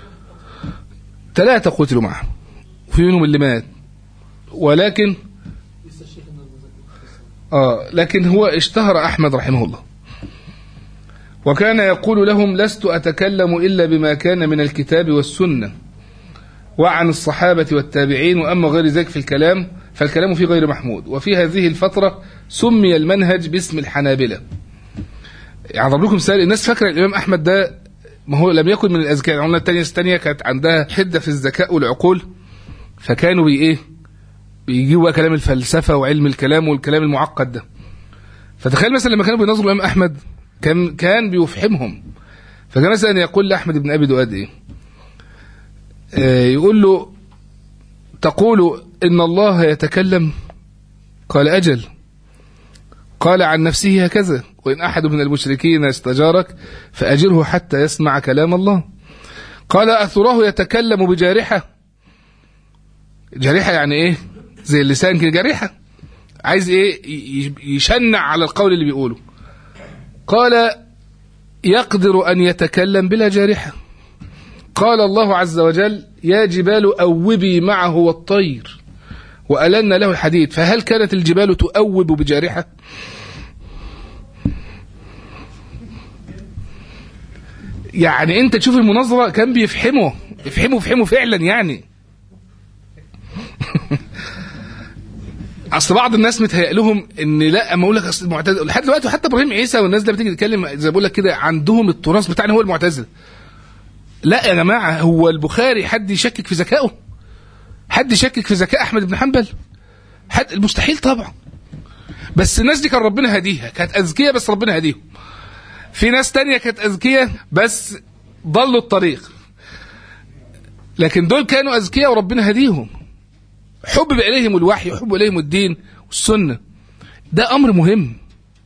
ثلاثة قتلوا معه وفي منهم اللي مات ولكن
لسه الشيخ النبوي
آه لكن هو اشتهر أحمد رحمه الله وكان يقول لهم لست أتكلم إلا بما كان من الكتاب والسنة وعن الصحابة والتابعين وأما غير ذلك في الكلام فالكلام فيه غير محمود وفي هذه الفترة سمي المنهج باسم الحنابلة يعني أضرب لكم مثال الناس فاكرة الإمام أحمد ده ما هو لم يكن من الأذكياء قلنا التانية الثانية كانت عندها حدة في الذكاء والعقول فكانوا بي إيه بيجيبوا بقى كلام الفلسفة وعلم الكلام والكلام المعقد ده فتخيل مثلا لما كانوا بينظروا الإمام أحمد كان كان بيفحمهم فكان مثلا يقول لأحمد بن أبي دؤاد إيه آه، يقول له تقول إن الله يتكلم قال أجل قال عن نفسه هكذا وإن أحد من المشركين استجارك فأجره حتى يسمع كلام الله قال أثراه يتكلم بجارحة جارحة يعني إيه زي اللسان كده جارحة عايز إيه ي- يشنع على القول اللي بيقوله قال يقدر أن يتكلم بلا جارحة قال الله عز وجل يا جبال أوبي معه والطير وألنا له الحديد فهل كانت الجبال تؤوب بجارحة يعني انت تشوف المناظرة كان بيفحمه يفحمه يفحمه فعلا يعني اصل بعض الناس متهيأ لهم ان لا اما اقول لك اصل المعتزله لحد دلوقتي وحتى ابراهيم عيسى والناس اللي بتيجي تتكلم زي ما بقول لك كده عندهم التراث بتاعنا هو المعتزله لا يا جماعه هو البخاري حد يشكك في ذكائه حد يشكك في ذكاء احمد بن حنبل حد المستحيل طبعا بس الناس دي كان ربنا هديها كانت اذكياء بس ربنا هديهم في ناس تانية كانت اذكياء بس ضلوا الطريق لكن دول كانوا اذكياء وربنا هديهم حبب اليهم الوحي وحب اليهم الدين والسنه ده امر مهم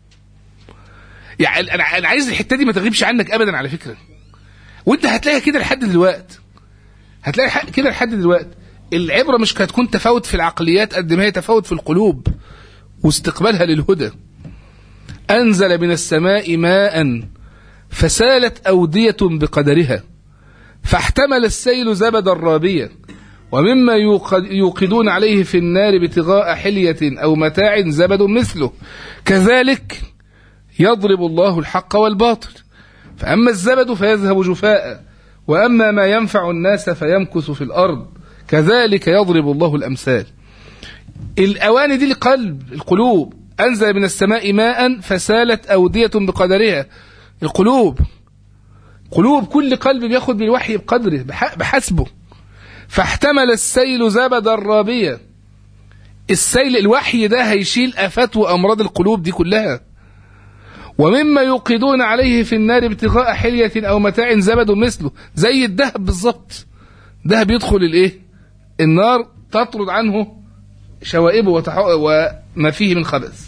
يعني انا انا عايز الحته دي ما تغيبش عنك ابدا على فكره وانت هتلاقيها كده لحد دلوقتي هتلاقي ح- كده لحد دلوقتي العبرة مش هتكون تفاوت في العقليات قد ما هي تفاوت في القلوب واستقبالها للهدى أنزل من السماء ماء فسالت أودية بقدرها فاحتمل السيل زبدا رابيا ومما يوقد- يوقدون عليه في النار ابتغاء حلية أو متاع زبد مثله كذلك يضرب الله الحق والباطل فأما الزبد فيذهب جفاء وأما ما ينفع الناس فيمكث في الأرض كذلك يضرب الله الأمثال الأواني دي القلب القلوب أنزل من السماء ماء فسالت أودية بقدرها القلوب قلوب كل قلب بياخد من الوحي بقدره بح- بحسبه فاحتمل السيل زبدا رابيا السيل الوحي ده هيشيل آفات وأمراض القلوب دي كلها ومما يوقدون عليه في النار ابتغاء حلية أو متاع زبد مثله زي الذهب بالظبط ذهب يدخل الايه النار تطرد عنه شوائبه وتح... وما فيه من خبث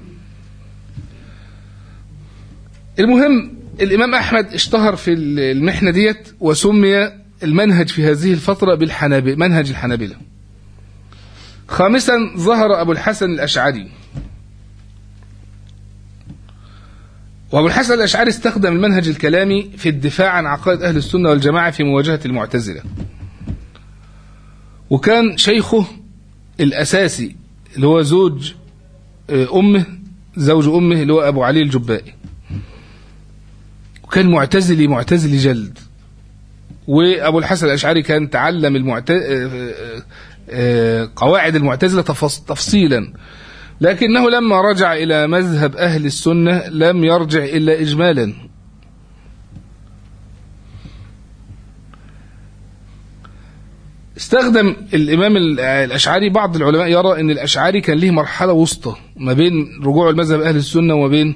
المهم الإمام أحمد اشتهر في المحنة ديت وسمي المنهج في هذه الفترة بالحنابلة منهج الحنابلة خامسا ظهر أبو الحسن الأشعري وأبو الحسن الأشعري استخدم المنهج الكلامي في الدفاع عن عقائد أهل السنة والجماعة في مواجهة المعتزلة وكان شيخه الأساسي اللي هو زوج آه، أمه زوج أمه اللي هو أبو علي الجبائي وكان معتزلي معتزلي جلد وأبو الحسن الأشعري كان تعلم المعت... آه، آه، آه، قواعد المعتزلة تفص... تفصيلا لكنه لما رجع إلى مذهب أهل السنة لم يرجع إلا إجمالا استخدم الإمام ال- الأشعري بعض العلماء يرى أن الأشعري كان له مرحلة وسطى ما بين رجوع المذهب أهل السنة وما بين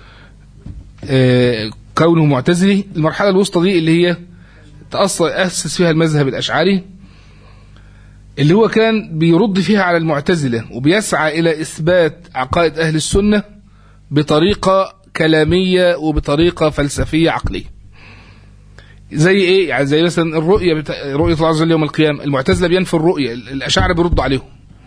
آه، كونه معتزلي المرحلة الوسطى دي اللي هي تأصل أسس فيها المذهب الأشعري اللي هو كان بيرد فيها على المعتزلة وبيسعى إلى إثبات عقائد أهل السنة بطريقة كلامية وبطريقة فلسفية عقلية زي ايه يعني زي مثلا الرؤيه بتا... رؤيه الله عز وجل يوم القيامه المعتزله بينفوا الرؤيه الاشاعره بيردوا عليهم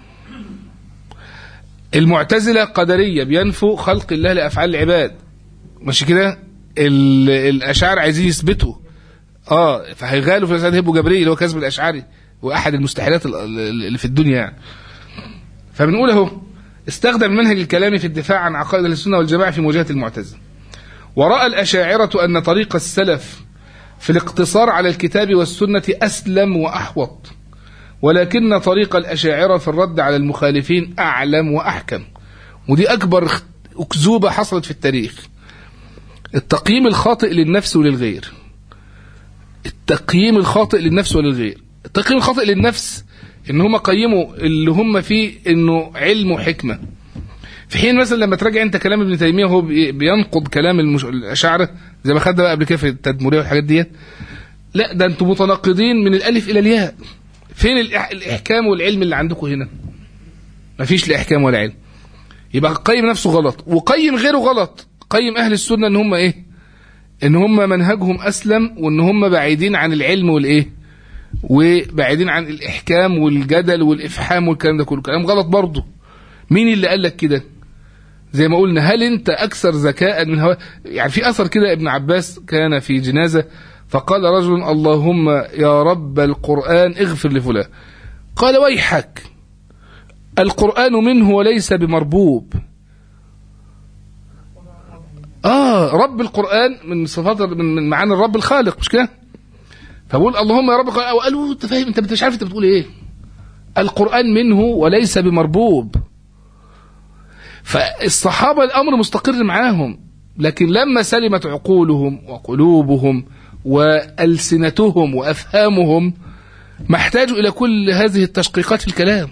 المعتزله قدريه بينفوا خلق الله لافعال العباد ماشي كده ال... الاشاعره عايزين يثبتوا اه فهيغالوا في الاسئله هيبقوا جبريل اللي هو كسب الاشعري واحد المستحيلات ال- ال- اللي في الدنيا يعني فبنقول اهو استخدم المنهج الكلامي في الدفاع عن عقائد اهل السنه والجماعه في مواجهه المعتزله وراى الاشاعره ان طريق السلف في الاقتصار على الكتاب والسنة أسلم وأحوط ولكن طريق الأشاعرة في الرد على المخالفين أعلم وأحكم ودي أكبر اخت- أكذوبة حصلت في التاريخ التقييم الخاطئ للنفس وللغير التقييم الخاطئ للنفس وللغير التقييم الخاطئ للنفس ان هم قيموا اللي هم فيه انه علم وحكمه في حين مثلا لما تراجع انت كلام ابن تيميه وهو بي- بينقض كلام المش... الاشاعره زي ما خدنا بقى قبل كده في التدمريه والحاجات ديت لا ده انتم متناقضين من الالف الى الياء فين الإح... الاحكام والعلم اللي عندكم هنا مفيش لا احكام ولا علم يبقى قيم نفسه غلط وقيم غيره غلط قيم اهل السنه ان هم ايه ان هم منهجهم اسلم وان هم بعيدين عن العلم والايه وبعيدين عن الاحكام والجدل والافحام والكلام ده كله كلام غلط برضه مين اللي قال لك كده زي ما قلنا هل انت اكثر ذكاء من هو يعني في اثر كده ابن عباس كان في جنازه فقال رجل اللهم يا رب القران اغفر لفلان قال ويحك القران منه وليس بمربوب اه رب القران من صفات من من معاني الرب الخالق مش كده فبقول اللهم يا رب القرآن وقالوا انت فاهم انت مش عارف انت بتقول ايه القران منه وليس بمربوب فالصحابة الأمر مستقر معاهم لكن لما سلمت عقولهم وقلوبهم وألسنتهم وأفهامهم ما احتاجوا إلى كل هذه التشقيقات في الكلام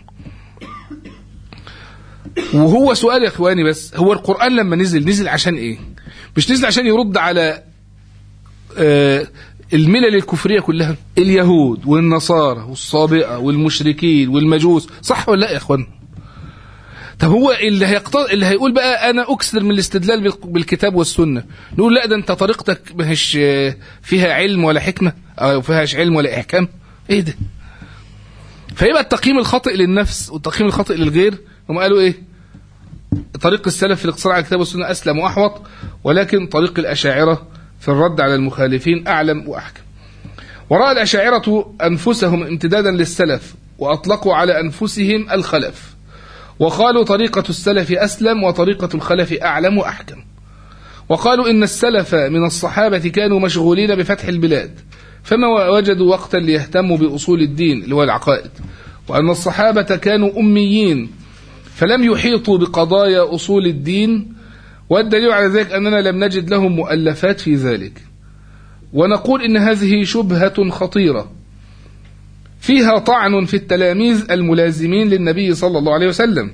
وهو سؤال يا إخواني بس هو القرآن لما نزل نزل عشان إيه مش نزل عشان يرد على آه الملل الكفرية كلها اليهود والنصارى والصابئة والمشركين والمجوس صح ولا لا يا إخوان طب هو اللي هيقتض... اللي هيقول بقى انا اكثر من الاستدلال بال- بالكتاب والسنه نقول لا ده انت طريقتك مش فيها علم ولا حكمه او فيهاش علم ولا احكام ايه ده فيبقى التقييم الخاطئ للنفس والتقييم الخاطئ للغير هم قالوا ايه طريق السلف في الاقتصار على الكتاب والسنه اسلم واحوط ولكن طريق الاشاعره في الرد على المخالفين اعلم واحكم وراى الاشاعره انفسهم امتدادا للسلف واطلقوا على انفسهم الخلف وقالوا طريقه السلف اسلم وطريقه الخلف اعلم واحكم وقالوا ان السلف من الصحابه كانوا مشغولين بفتح البلاد فما وجدوا وقتا ليهتموا باصول الدين اللي هو العقائد وان الصحابه كانوا اميين فلم يحيطوا بقضايا أصول الدين والدليل على ذلك أننا لم نجد لهم مؤلفات في ذلك ونقول إن هذه شبهة خطيرة فيها طعن في التلاميذ الملازمين للنبي صلى الله عليه وسلم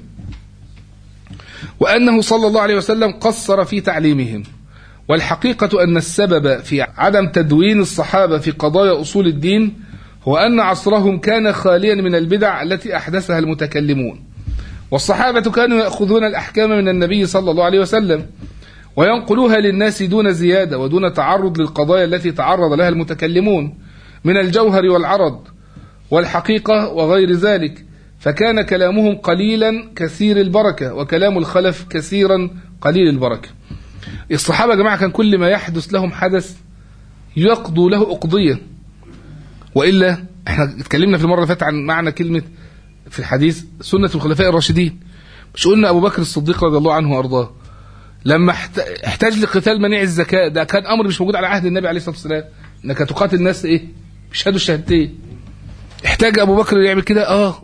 وأنه صلى الله عليه وسلم قصر في تعليمهم والحقيقة أن السبب في عدم تدوين الصحابة في قضايا أصول الدين هو أن عصرهم كان خاليا من البدع التي أحدثها المتكلمون والصحابة كانوا يأخذون الأحكام من النبي صلى الله عليه وسلم وينقلوها للناس دون زيادة ودون تعرض للقضايا التي تعرض لها المتكلمون من الجوهر والعرض والحقيقة وغير ذلك فكان كلامهم قليلا كثير البركة وكلام الخلف كثيرا قليل البركة الصحابة يا جماعة كان كل ما يحدث لهم حدث يقضوا له أقضية وإلا احنا اتكلمنا في المرة اللي فاتت عن معنى كلمة في الحديث سنة الخلفاء الراشدين مش قلنا أبو بكر الصديق رضي الله عنه وأرضاه لما احتاج لقتال منيع الزكاة ده كان أمر مش موجود على عهد النبي عليه الصلاة والسلام إنك تقاتل الناس إيه بيشهدوا الشهادتين احتاج أبو بكر يعمل كده آه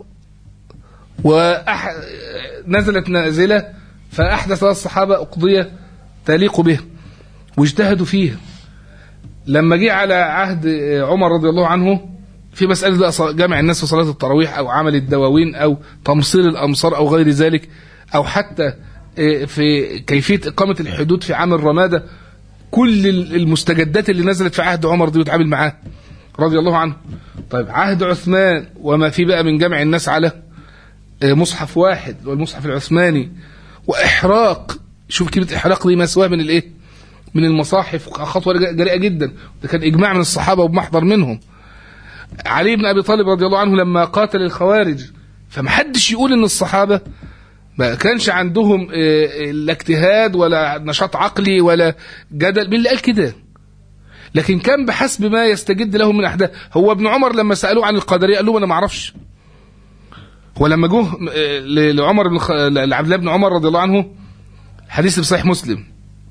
وأح... نزلت نازلة فأحدث الصحابة أقضية تليق به واجتهدوا فيها لما جه على عهد عمر رضي الله عنه في مسألة جمع الناس في صلاة التراويح أو عمل الدواوين أو تمصير الأمصار أو غير ذلك أو حتى في كيفية إقامة الحدود في عام الرمادة كل المستجدات اللي نزلت في عهد عمر دي وتعامل معاه رضي الله عنه طيب عهد عثمان وما في بقى من جمع الناس على مصحف واحد والمصحف العثماني وإحراق شوف كلمة إحراق دي مسواه من الإيه من المصاحف خطوة جريئة جدا ده كان إجماع من الصحابة وبمحضر منهم علي بن ابي طالب رضي الله عنه لما قاتل الخوارج فمحدش يقول ان الصحابه ما كانش عندهم لا اجتهاد ولا نشاط عقلي ولا جدل مين اللي قال كده لكن كان بحسب ما يستجد له من احداث هو ابن عمر لما سالوه عن القدريه قال له انا ما اعرفش هو لما جه لعمر بن خ... لعبد الله بن عمر رضي الله عنه حديث بصحيح مسلم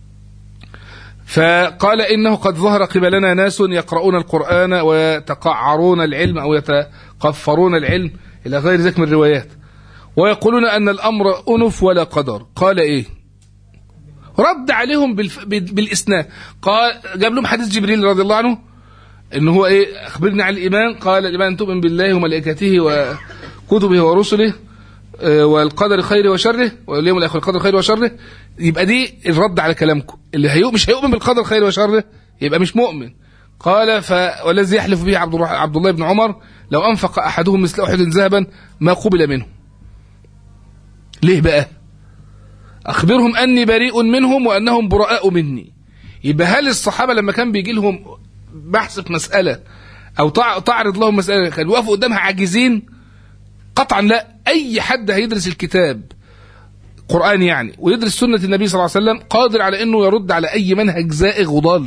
فقال إنه قد ظهر قبلنا ناس يقرؤون القرآن ويتقعرون العلم أو يتقفرون العلم إلى غير ذلك من الروايات ويقولون أن الأمر أنف ولا قدر قال إيه رد عليهم بالف... بالإسناد قال جاب لهم حديث جبريل رضي الله عنه إن هو إيه أخبرني عن الإيمان قال الإيمان تؤمن بالله وملائكته وكتبه ورسله والقدر خيره وشره واليوم الاخر القدر خيره وشره يبقى دي الرد على كلامكم اللي هيؤمن مش هيؤمن بالقدر خيره وشره يبقى مش مؤمن قال ف والذي يحلف به عبد عبد الله بن عمر لو انفق احدهم مثل احد ذهبا ما قبل منه ليه بقى اخبرهم اني بريء منهم وانهم براء مني يبقى هل الصحابه لما كان بيجي لهم بحث في مساله او تعرض لهم مساله كانوا يقفوا قدامها عاجزين قطعا لا اي حد هيدرس الكتاب قرآن يعني ويدرس سنة النبي صلى الله عليه وسلم قادر على انه يرد على اي منهج زائغ وضال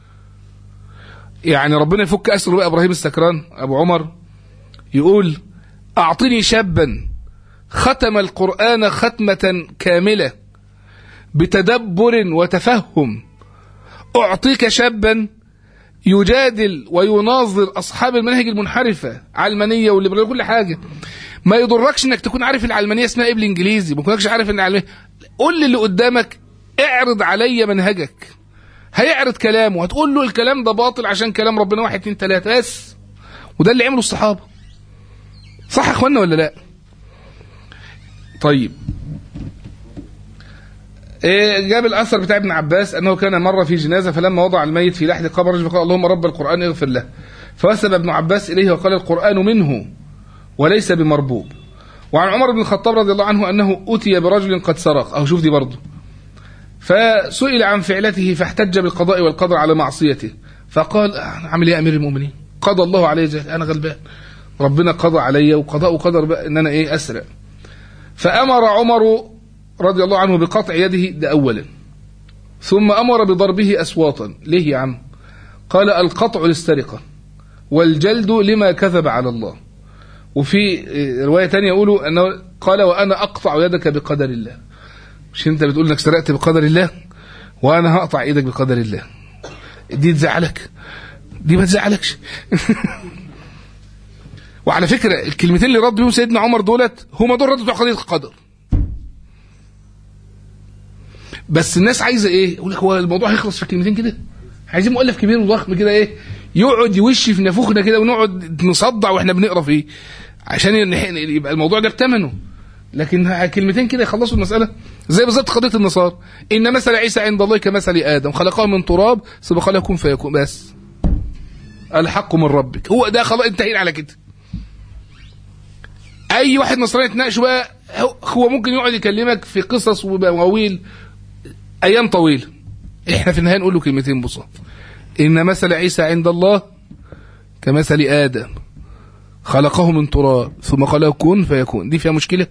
يعني ربنا يفك اسره بقى ابراهيم السكران ابو عمر يقول اعطني شابا ختم القرآن ختمة كاملة بتدبر وتفهم اعطيك شابا يجادل ويناظر اصحاب المناهج المنحرفه علمانيه والليبراليه كل حاجه ما يضركش انك تكون عارف العلمانيه اسمها ايه بالانجليزي ما تكونش عارف ان العلمانيه قول للي قدامك اعرض عليا منهجك هيعرض كلامه هتقول له الكلام ده باطل عشان كلام ربنا واحد اتنين تلاته بس وده اللي عمله الصحابه صح يا اخوانا ولا لا طيب جاب الاثر بتاع ابن عباس انه كان مره في جنازه فلما وضع الميت في لحد قبر رجل فقال اللهم رب القران اغفر له فوسب ابن عباس اليه وقال القران منه وليس بمربوب وعن عمر بن الخطاب رضي الله عنه انه اتي برجل قد سرق او شوف دي برضه فسئل عن فعلته فاحتج بالقضاء والقدر على معصيته فقال اعمل ايه يا امير المؤمنين قضى الله عليه ذلك انا غلبان ربنا قضى عليا وقضاء وقدر بقى ان انا ايه اسرع فامر عمر رضي الله عنه بقطع يده ده اولا ثم امر بضربه اسواطا ليه يا عم قال القطع للسرقه والجلد لما كذب على الله وفي روايه تانية يقولوا انه قال وانا اقطع يدك بقدر الله مش انت بتقول انك سرقت بقدر الله وانا هقطع ايدك بقدر الله دي تزعلك دي ما تزعلكش وعلى فكره الكلمتين اللي رد بيهم سيدنا عمر دولت هما دول ردوا بتوع قضيه القدر بس الناس عايزه ايه يقول لك هو الموضوع هيخلص في كلمتين كده عايزين مؤلف كبير وضخم كده ايه يقعد يوش في نافوخنا كده ونقعد نصدع واحنا بنقرا فيه عشان يبقى الموضوع ده بثمنه لكن كلمتين كده يخلصوا المساله زي بالظبط قضيه النصارى ان مثل عيسى عند الله كمثل ادم خلقه من تراب ثم قال كن فيكون بس الحق من ربك هو ده خلاص انتهينا على كده اي واحد نصراني يتناقش بقى هو ممكن يقعد يكلمك في قصص ومواويل ايام طويله احنا في النهايه نقول له كلمتين بسيطه ان مثل عيسى عند الله كمثل ادم خلقه من تراب ثم قال كن فيكون دي فيها مشكله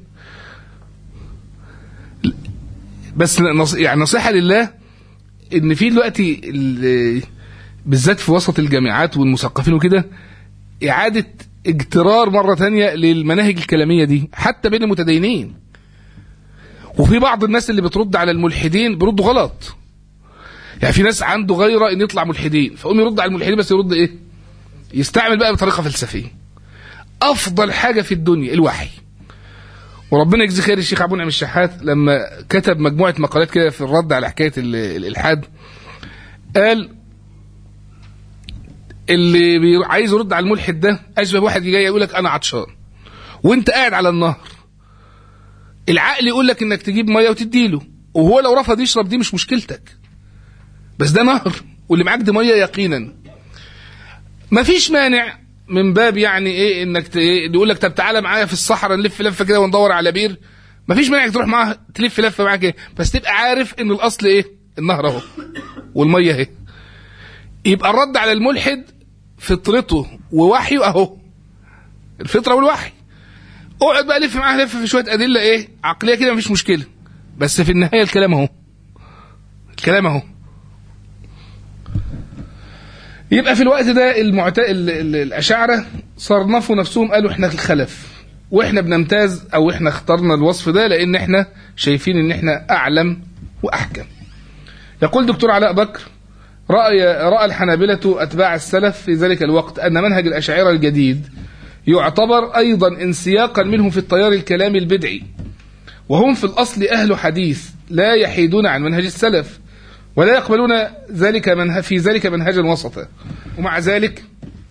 بس يعني نصيحه لله ان في دلوقتي بالذات في وسط الجامعات والمثقفين وكده اعاده اجترار مره تانية للمناهج الكلاميه دي حتى بين المتدينين وفي بعض الناس اللي بترد على الملحدين بيردوا غلط يعني في ناس عنده غيره ان يطلع ملحدين فقوم يرد على الملحدين بس يرد ايه يستعمل بقى بطريقه فلسفيه افضل حاجه في الدنيا الوحي وربنا يجزي خير الشيخ ابو نعم الشحات لما كتب مجموعه مقالات كده في الرد على حكايه الالحاد قال اللي بي... عايز يرد على الملحد ده اشبه واحد جاي يقول لك انا عطشان وانت قاعد على النهر العقل يقول لك انك تجيب ميه وتديله وهو لو رفض يشرب دي مش مشكلتك بس ده نهر واللي معاك دي ميه يقينا مفيش مانع من باب يعني ايه انك ت... إيه يقول لك طب تعالى معايا في الصحراء نلف لفه كده وندور على بير مفيش مانع تروح معاه تلف لفه معاك ايه بس تبقى عارف ان الاصل ايه النهر اهو والميه اهي يبقى الرد على الملحد فطرته ووحيه اهو الفطره والوحي اقعد بقى لف معاه لف في شويه ادله ايه عقليه كده مفيش مشكله بس في النهايه الكلام اهو الكلام اهو يبقى في الوقت ده المعت... ال... ال... الاشاعره صرفوا نفسهم قالوا احنا الخلف واحنا بنمتاز او احنا اخترنا الوصف ده لان احنا شايفين ان احنا اعلم واحكم يقول دكتور علاء بكر رأي رأى الحنابلة أتباع السلف في ذلك الوقت أن منهج الأشاعرة الجديد يعتبر أيضا انسياقا منهم في التيار الكلامي البدعي وهم في الأصل أهل حديث لا يحيدون عن منهج السلف ولا يقبلون ذلك منه في ذلك منهجا وسطا ومع ذلك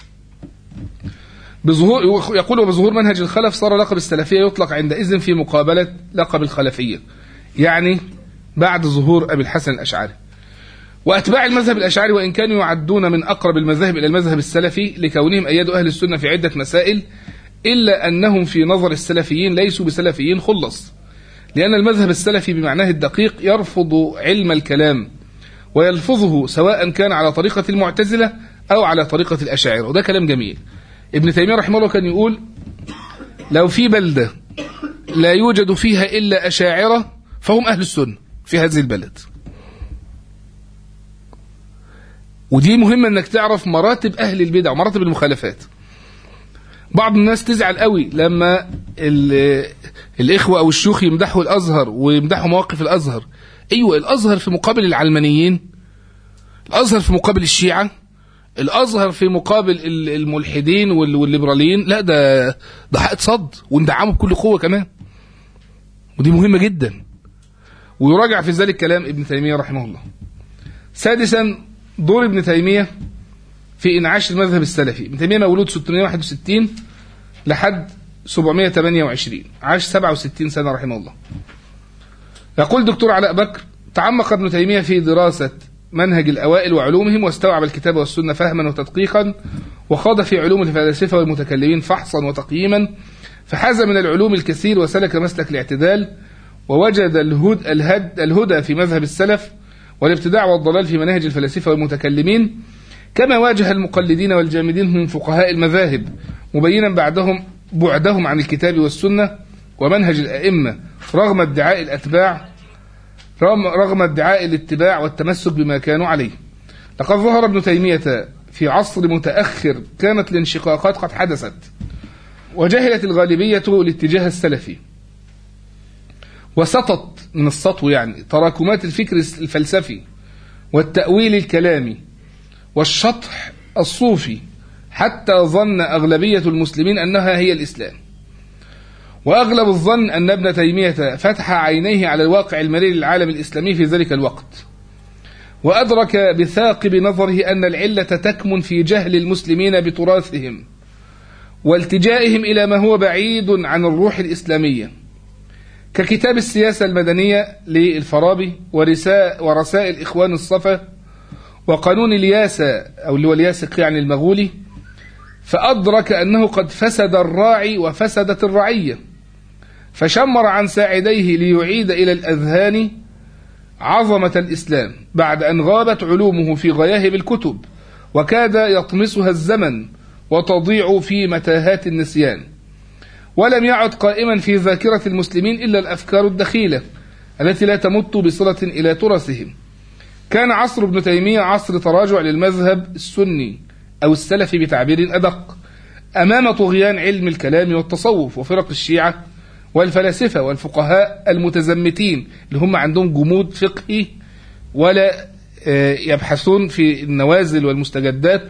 بظهور يقول بظهور منهج الخلف صار لقب السلفية يطلق عندئذ في مقابلة لقب الخلفية يعني بعد ظهور أبي الحسن الأشعري وأتباع المذهب الأشعري وإن كانوا يعدون من أقرب المذاهب إلى المذهب السلفي لكونهم أيدوا أهل السنة في عدة مسائل إلا أنهم في نظر السلفيين ليسوا بسلفيين خلص لأن المذهب السلفي بمعناه الدقيق يرفض علم الكلام ويلفظه سواء كان على طريقة المعتزلة أو على طريقة الأشاعرة وده كلام جميل ابن تيمية رحمه الله كان يقول لو في بلدة لا يوجد فيها إلا أشاعرة فهم أهل السنة في هذه البلد ودي مهمة انك تعرف مراتب اهل البدع ومراتب المخالفات بعض الناس تزعل قوي لما الاخوة او الشيوخ يمدحوا الازهر ويمدحوا مواقف الازهر ايوه الازهر في مقابل العلمانيين الازهر في مقابل الشيعة الازهر في مقابل الملحدين والليبراليين لا ده ده حائط صد وندعمه بكل قوة كمان ودي مهمة جدا ويراجع في ذلك كلام ابن تيمية رحمه الله سادسا دور ابن تيمية في إنعاش المذهب السلفي ابن تيمية مولود 661 لحد 728 عاش 67 سنة رحمه الله يقول دكتور علاء بكر تعمق ابن تيمية في دراسة منهج الأوائل وعلومهم واستوعب الكتاب والسنة فهما وتدقيقا وخاض في علوم الفلاسفة والمتكلمين فحصا وتقييما فحاز من العلوم الكثير وسلك مسلك الاعتدال ووجد الهد الهد الهدى في مذهب السلف والابتداع والضلال في مناهج الفلاسفة والمتكلمين كما واجه المقلدين والجامدين من فقهاء المذاهب مبينا بعدهم بعدهم عن الكتاب والسنة ومنهج الأئمة رغم ادعاء الأتباع رغم, رغم ادعاء الاتباع والتمسك بما كانوا عليه لقد ظهر ابن تيمية في عصر متأخر كانت الانشقاقات قد حدثت وجهلت الغالبية الاتجاه السلفي وسطت من السطو يعني تراكمات الفكر الفلسفي والتأويل الكلامي والشطح الصوفي حتى ظن أغلبية المسلمين أنها هي الإسلام وأغلب الظن أن ابن تيمية فتح عينيه على الواقع المرير للعالم الإسلامي في ذلك الوقت وأدرك بثاقب نظره أن العلة تكمن في جهل المسلمين بتراثهم والتجائهم إلى ما هو بعيد عن الروح الإسلامية ككتاب السياسة المدنية للفارابي ورساء ورسائل إخوان الصفا وقانون الياسة أو اللي هو الياسق يعني المغولي فأدرك أنه قد فسد الراعي وفسدت الرعية فشمر عن ساعديه ليعيد إلى الأذهان عظمة الإسلام بعد أن غابت علومه في غياهب الكتب وكاد يطمسها الزمن وتضيع في متاهات النسيان ولم يعد قائما في ذاكرة المسلمين إلا الأفكار الدخيلة التي لا تمت بصلة إلى ترثهم كان عصر ابن تيمية عصر تراجع للمذهب السني أو السلفي بتعبير أدق أمام طغيان علم الكلام والتصوف وفرق الشيعة والفلاسفة والفقهاء المتزمتين اللي هم عندهم جمود فقهي ولا يبحثون في النوازل والمستجدات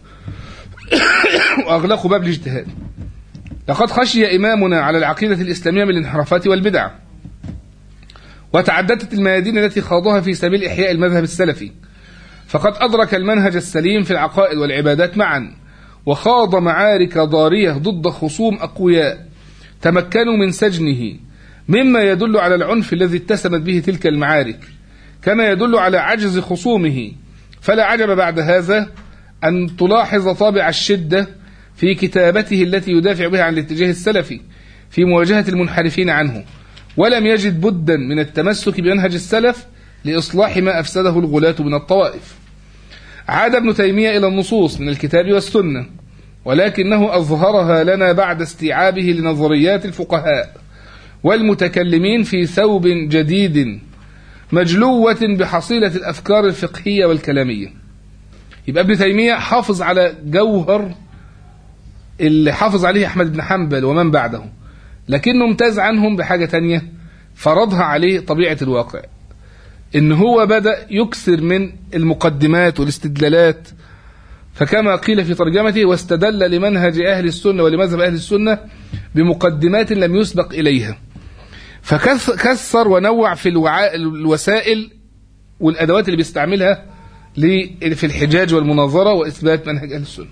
وأغلقوا باب الاجتهاد لقد خشي إمامنا على العقيدة الإسلامية من الانحرافات والبدع وتعددت الميادين التي خاضها في سبيل إحياء المذهب السلفي فقد أدرك المنهج السليم في العقائد والعبادات معا وخاض معارك ضارية ضد خصوم أقوياء تمكنوا من سجنه مما يدل على العنف الذي اتسمت به تلك المعارك كما يدل على عجز خصومه فلا عجب بعد هذا أن تلاحظ طابع الشدة في كتابته التي يدافع بها عن الاتجاه السلفي في مواجهة المنحرفين عنه ولم يجد بدا من التمسك بمنهج السلف لإصلاح ما أفسده الغلاة من الطوائف عاد ابن تيمية إلى النصوص من الكتاب والسنة ولكنه أظهرها لنا بعد استيعابه لنظريات الفقهاء والمتكلمين في ثوب جديد مجلوة بحصيلة الأفكار الفقهية والكلامية يبقى ابن تيمية حافظ على جوهر اللي حافظ عليه أحمد بن حنبل ومن بعده لكنه امتاز عنهم بحاجة تانية فرضها عليه طبيعة الواقع إن هو بدأ يكثر من المقدمات والاستدلالات فكما قيل في ترجمته واستدل لمنهج أهل السنة ولمذهب أهل السنة بمقدمات لم يسبق إليها فكثر ونوع في الوعاء الوسائل والأدوات اللي بيستعملها في الحجاج والمناظرة وإثبات منهج أهل السنة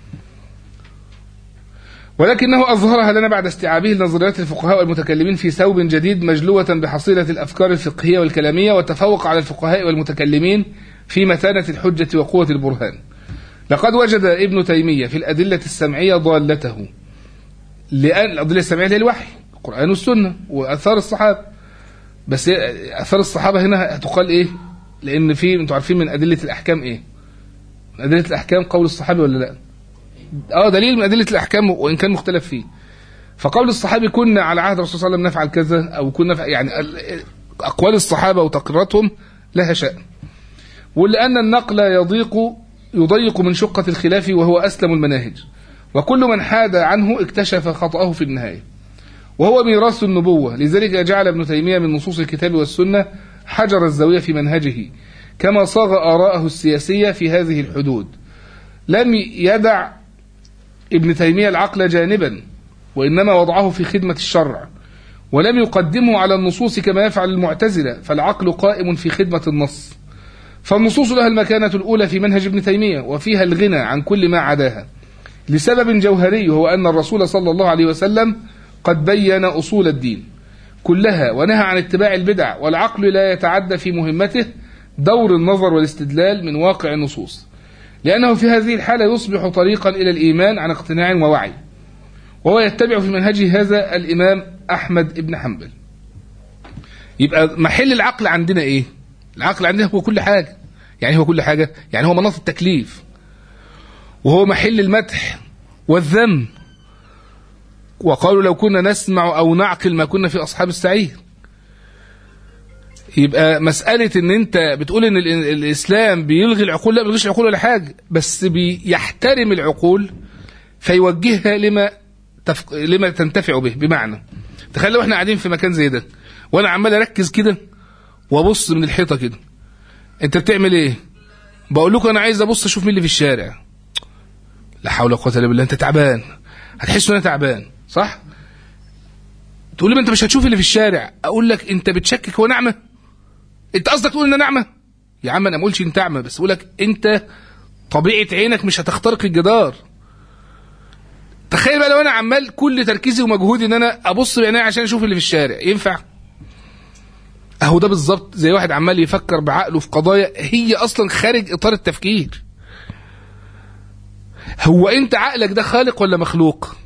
ولكنه أظهرها لنا بعد استيعابه لنظريات الفقهاء والمتكلمين في ثوب جديد مجلوة بحصيلة الأفكار الفقهية والكلامية وتفوق على الفقهاء والمتكلمين في متانة الحجة وقوة البرهان لقد وجد ابن تيمية في الأدلة السمعية ضالته لأن الأدلة السمعية هي الوحي القرآن والسنة وأثار الصحابة بس أثار الصحابة هنا هتقال إيه لأن في أنتوا عارفين من أدلة الأحكام إيه من أدلة الأحكام قول الصحابي ولا لا اه دليل من أدلة الأحكام وإن كان مختلف فيه فقول الصحابي كنا على عهد الرسول صلى الله عليه وسلم نفعل كذا أو كنا نفعل يعني أقوال الصحابة وتقريراتهم لها شأن ولأن النقل يضيق يضيق من شقة الخلاف وهو أسلم المناهج وكل من حاد عنه اكتشف خطأه في النهاية وهو ميراث النبوة لذلك جعل ابن تيمية من نصوص الكتاب والسنة حجر الزاوية في منهجه كما صاغ آراءه السياسية في هذه الحدود لم يدع ابن تيمية العقل جانبا وإنما وضعه في خدمة الشرع ولم يقدمه على النصوص كما يفعل المعتزلة فالعقل قائم في خدمة النص فالنصوص لها المكانة الأولى في منهج ابن تيمية وفيها الغنى عن كل ما عداها لسبب جوهري هو أن الرسول صلى الله عليه وسلم قد بين أصول الدين كلها ونهى عن اتباع البدع والعقل لا يتعدى في مهمته دور النظر والاستدلال من واقع النصوص لأنه في هذه الحالة يصبح طريقا إلى الإيمان عن اقتناع ووعي وهو يتبع في منهجه هذا الإمام أحمد بن حنبل يبقى محل العقل عندنا إيه العقل عندنا هو كل حاجة يعني هو كل حاجة يعني هو مناط التكليف وهو محل المدح والذم وقالوا لو كنا نسمع أو نعقل ما كنا في أصحاب السعير يبقى مسألة ان انت بتقول ان ال- الاسلام بيلغي العقول لا ما بيلغيش العقول ولا حاجة بس بيحترم العقول فيوجهها لما تف... لما تنتفع به بمعنى تخيل لو احنا قاعدين في مكان زي ده وانا عمال اركز كده وابص من الحيطة كده انت بتعمل ايه بقول لكم انا عايز ابص اشوف مين اللي في الشارع لا حول ولا قوة الا بالله انت تعبان هتحس ان انا تعبان صح تقول لي ما انت مش هتشوف اللي في الشارع اقول لك انت بتشكك هو نعمه انت قصدك تقول ان نعمه يا عم انا ما اقولش انت اعمى بس اقول لك انت طبيعه عينك مش هتخترق الجدار تخيل بقى لو انا عمال كل تركيزي ومجهودي ان انا ابص بعيني عشان اشوف اللي في الشارع ينفع اهو ده بالظبط زي واحد عمال يفكر بعقله في قضايا هي اصلا خارج اطار التفكير هو انت عقلك ده خالق ولا مخلوق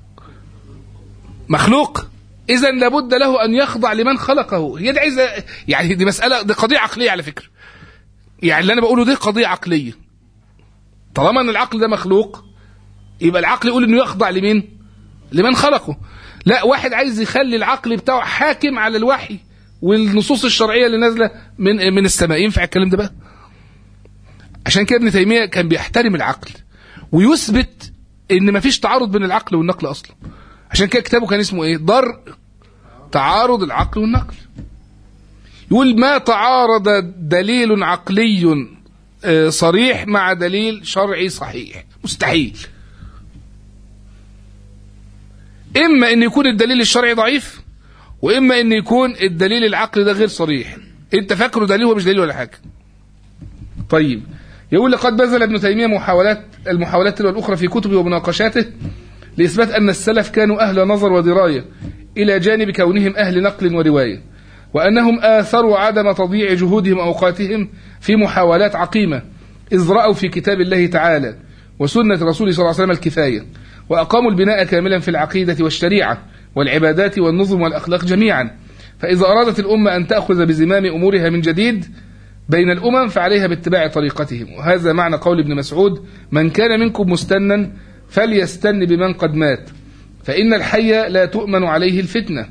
مخلوق اذا لابد له ان يخضع لمن خلقه هي دي عايزه يعني دي مساله دي قضيه عقليه على فكره يعني اللي انا بقوله دي قضيه عقليه طالما ان العقل ده مخلوق يبقى العقل يقول انه يخضع لمين لمن خلقه لا واحد عايز يخلي العقل بتاعه حاكم على الوحي والنصوص الشرعيه اللي نازله من من السماء ينفع الكلام ده بقى عشان كده ابن تيميه كان بيحترم العقل ويثبت ان مفيش تعارض بين العقل والنقل اصلا عشان كده كتابه كان اسمه ايه درء تعارض العقل والنقل يقول ما تعارض دليل عقلي آه، صريح مع دليل شرعي صحيح مستحيل اما ان يكون الدليل الشرعي ضعيف واما ان يكون الدليل العقلي ده غير صريح انت فاكره دليل هو مش دليل ولا حاجه طيب يقول لقد بذل ابن تيميه محاولات المحاولات تلو الاخرى في كتبه ومناقشاته لإثبات أن السلف كانوا أهل نظر ودراية إلى جانب كونهم أهل نقل ورواية وأنهم آثروا عدم تضييع جهودهم وأوقاتهم في محاولات عقيمة إذ رأوا في كتاب الله تعالى وسنة رسوله صلى الله عليه وسلم الكفاية وأقاموا البناء كاملا في العقيدة والشريعة والعبادات والنظم والأخلاق جميعا فإذا أرادت الأمة أن تأخذ بزمام أمورها من جديد بين الأمم فعليها باتباع طريقتهم وهذا معنى قول ابن مسعود من كان منكم مستنا فليستن بمن قد مات فإن الحي لا تؤمن عليه الفتنة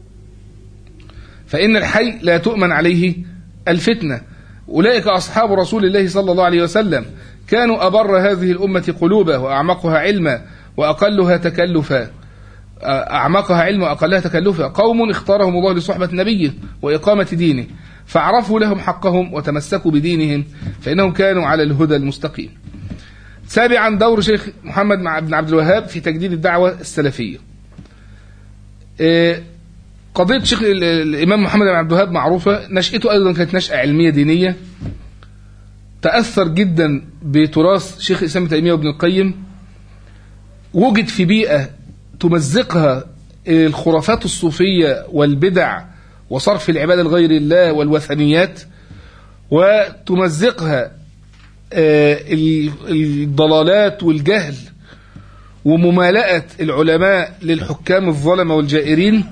فإن الحي لا تؤمن عليه الفتنة أولئك أصحاب رسول الله صلى الله عليه وسلم كانوا أبر هذه الأمة قلوبا وأعمقها علما وأقلها تكلفا أعمقها علما وأقلها تكلفا قوم اختارهم الله لصحبة نبيه وإقامة دينه فاعرفوا لهم حقهم وتمسكوا بدينهم فإنهم كانوا على الهدى المستقيم سابعا دور شيخ محمد مع ابن عبد الوهاب في تجديد الدعوة السلفية إيه، قضية شيخ ال- ال- الإمام محمد بن عبد الوهاب معروفة نشأته أيضا كانت نشأة علمية دينية تأثر جدا بتراث شيخ الإسلام ابن تيمية وابن القيم وجد في بيئة تمزقها الخرافات الصوفية والبدع وصرف العبادة لغير الله والوثنيات وتمزقها آه، ال- الضلالات والجهل وممالأة العلماء للحكام الظلمة والجائرين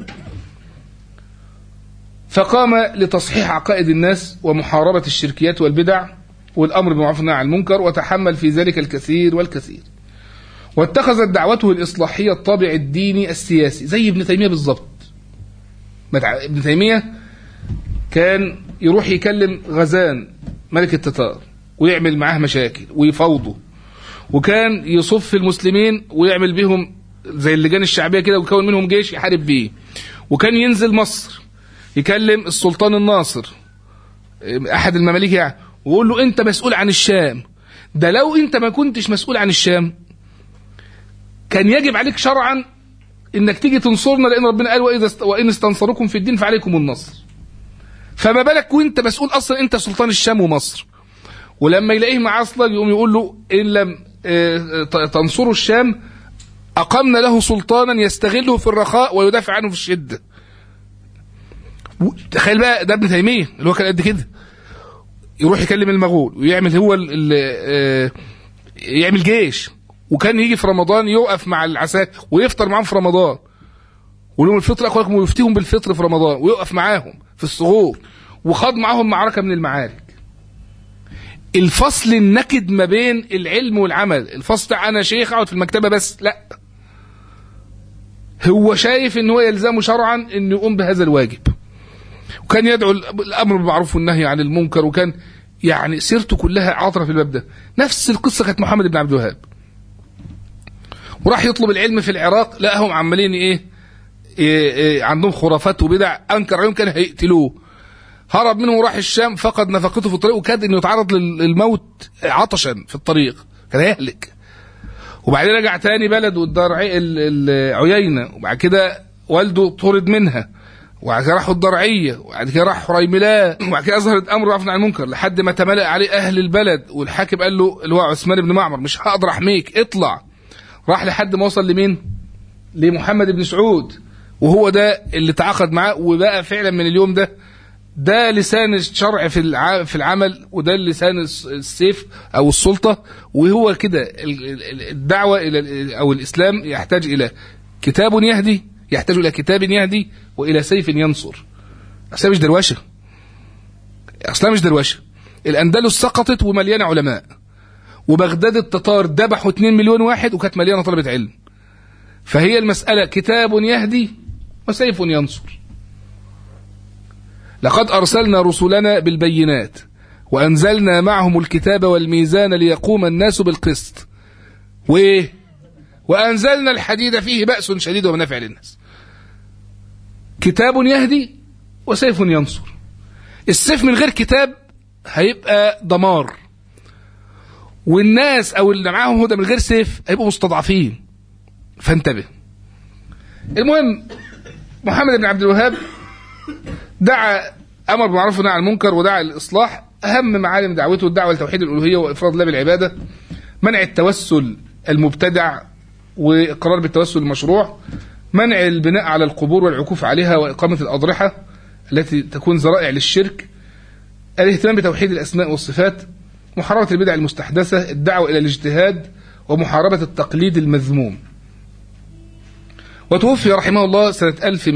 فقام لتصحيح عقائد الناس ومحاربة الشركيات والبدع والأمر بالمعروف والنهي عن المنكر وتحمل في ذلك الكثير والكثير واتخذت دعوته الإصلاحية الطابع الديني السياسي زي ابن تيمية بالضبط مدع- ابن تيمية كان يروح يكلم غزان ملك التتار ويعمل معاه مشاكل ويفاوضه وكان يصف المسلمين ويعمل بيهم زي اللجان الشعبية كده ويكون منهم جيش يحارب بيه وكان ينزل مصر يكلم السلطان الناصر احد المماليك يعني ويقول له انت مسؤول عن الشام ده لو انت ما كنتش مسؤول عن الشام كان يجب عليك شرعا انك تيجي تنصرنا لان ربنا قال واذا است... وان استنصركم في الدين فعليكم النصر فما بالك وانت مسؤول اصلا انت سلطان الشام ومصر ولما يلاقيه معاه اصلا يقوم يقول له ان لم آه، ت- تنصروا الشام اقمنا له سلطانا يستغله في الرخاء ويدافع عنه في الشده و- تخيل بقى ده ابن تيميه اللي هو كان قد كده يروح يكلم المغول ويعمل هو ال ال آه، يعمل جيش وكان يجي في رمضان يقف مع العساكر ويفطر معاهم في رمضان ولهم الفطر اخوانكم ويفتيهم بالفطر في رمضان ويقف معاهم في الصغور وخاض معاهم معركه من المعارك الفصل النكد ما بين العلم والعمل الفصل بتاع انا شيخ اقعد في المكتبه بس لا هو شايف ان هو يلزمه شرعا انه يقوم بهذا الواجب وكان يدعو الامر بالمعروف والنهي عن المنكر وكان يعني سيرته كلها عاطره في الباب ده نفس القصه كانت محمد بن عبد الوهاب وراح يطلب العلم في العراق لقاهم عمالين ايه, إيه, إيه عندهم خرافات وبدع انكر عليهم كان هيقتلوه هرب منهم وراح الشام فقد نفقته في الطريق وكاد انه يتعرض للموت عطشا في الطريق كان هيهلك وبعدين رجع تاني بلد والدار العيينة وبعد كده والده طرد منها وبعد كده راحوا الضرعية وبعد كده راح حريملاء وبعد كده أظهر الأمر وقفنا عن المنكر لحد ما تملأ عليه أهل البلد والحاكم قال له اللي هو عثمان بن معمر مش هقدر أحميك اطلع راح لحد ما وصل لمين؟ لمحمد بن سعود وهو ده اللي تعاقد معاه وبقى فعلا من اليوم ده ده لسان الشرع في في العمل وده لسان السيف او السلطه وهو كده الدعوه الى او الاسلام يحتاج الى كتاب يهدي يحتاج الى كتاب يهدي والى سيف ينصر اصلا مش دروشه اصلا مش دروشه الاندلس سقطت ومليانه علماء وبغداد التتار ذبحوا 2 مليون واحد وكانت مليانه طلبه علم فهي المساله كتاب يهدي وسيف ينصر لقد أرسلنا رسلنا بالبينات وأنزلنا معهم الكتاب والميزان ليقوم الناس بالقسط وإيه وأنزلنا الحديد فيه بأس شديد ومنافع للناس كتاب يهدي وسيف ينصر السيف من غير كتاب هيبقى دمار والناس او اللي معاهم هدى من غير سيف هيبقوا مستضعفين فانتبه المهم محمد بن عبد الوهاب دعا امر بالمعروف والنهي عن المنكر ودعا للاصلاح اهم معالم دعوته الدعوه لتوحيد الالوهيه وافراد الله بالعباده منع التوسل المبتدع واقرار بالتوسل المشروع منع البناء على القبور والعكوف عليها واقامه الاضرحه التي تكون ذرائع للشرك الاهتمام بتوحيد الاسماء والصفات محاربه البدع المستحدثه الدعوه الى الاجتهاد ومحاربه التقليد المذموم وتوفي رحمه الله سنه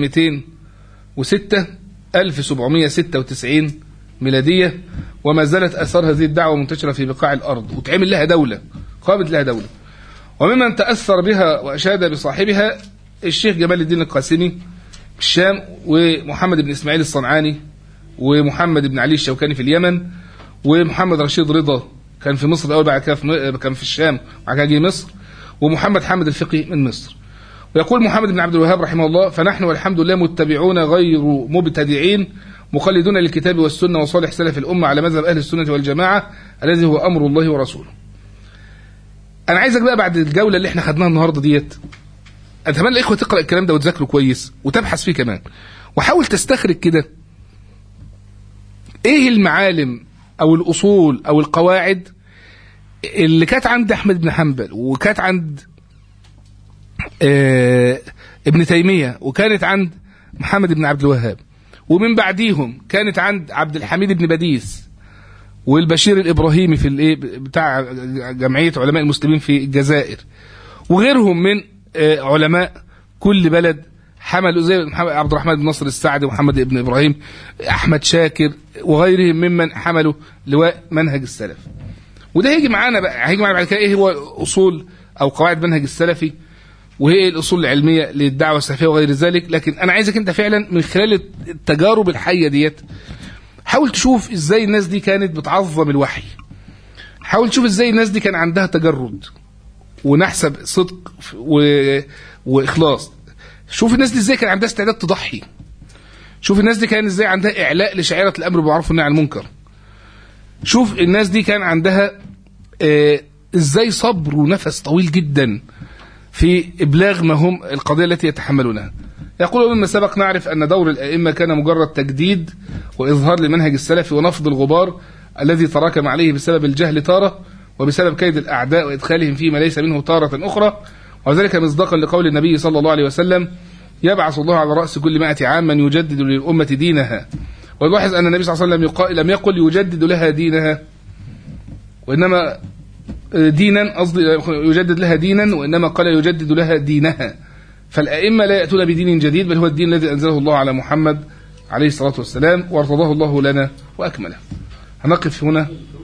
1206 1796 ميلادية وما زالت أثار هذه الدعوة منتشرة في بقاع الأرض وتعمل لها دولة قامت لها دولة وممن تأثر بها وأشاد بصاحبها الشيخ جمال الدين القاسمي في الشام ومحمد بن إسماعيل الصنعاني ومحمد بن علي الشوكاني في اليمن ومحمد رشيد رضا كان في مصر الأول بعد كده كان في الشام وبعد كده جه مصر ومحمد حامد الفقي من مصر ويقول محمد بن عبد الوهاب رحمه الله فنحن والحمد لله متبعون غير مبتدعين مقلدون للكتاب والسنة وصالح سلف الأمة على مذهب أهل السنة والجماعة الذي هو أمر الله ورسوله أنا عايزك بقى بعد الجولة اللي احنا خدناها النهاردة ديت أتمنى الإخوة تقرأ الكلام ده وتذاكره كويس وتبحث فيه كمان وحاول تستخرج كده إيه المعالم أو الأصول أو القواعد اللي كانت عند أحمد بن حنبل وكانت عند آه ابن تيمية وكانت عند محمد بن عبد الوهاب ومن بعديهم كانت عند عبد الحميد بن بديس والبشير الإبراهيمي في الايه بتاع جمعية علماء المسلمين في الجزائر وغيرهم من آه علماء كل بلد حملوا زي عبد الرحمن بن نصر السعدي ومحمد بن إبراهيم أحمد شاكر وغيرهم ممن حملوا لواء منهج السلف وده هيجي معانا بقى هيجي معانا بعد كده ايه هو اصول او قواعد منهج السلفي وهي الاصول العلميه للدعوه السلفيه وغير ذلك لكن انا عايزك انت فعلا من خلال التجارب الحيه ديت حاول تشوف ازاي الناس دي كانت بتعظم الوحي حاول تشوف ازاي الناس دي كان عندها تجرد ونحسب صدق و... واخلاص شوف الناس دي ازاي كان عندها استعداد تضحي شوف الناس دي كان ازاي عندها اعلاء لشعيره الامر بالمعروف والنهي عن المنكر شوف الناس دي كان عندها آه ازاي صبر ونفس طويل جدا في ابلاغ ما هم القضيه التي يتحملونها يقول مما سبق نعرف ان دور الائمه كان مجرد تجديد واظهار لمنهج السلف ونفض الغبار الذي تراكم عليه بسبب الجهل تاره وبسبب كيد الاعداء وادخالهم فيما ليس منه تاره اخرى وذلك مصداقا لقول النبي صلى الله عليه وسلم يبعث الله على راس كل مائة عام من يجدد للامه دينها ونلاحظ ان النبي صلى الله عليه وسلم يقال لم يقل يجدد لها دينها وانما دينا قصدي يجدد لها دينا وانما قال يجدد لها دينها فالائمه لا ياتون بدين جديد بل هو الدين الذي انزله الله على محمد عليه الصلاه والسلام وارتضاه الله لنا واكمله هنقف هنا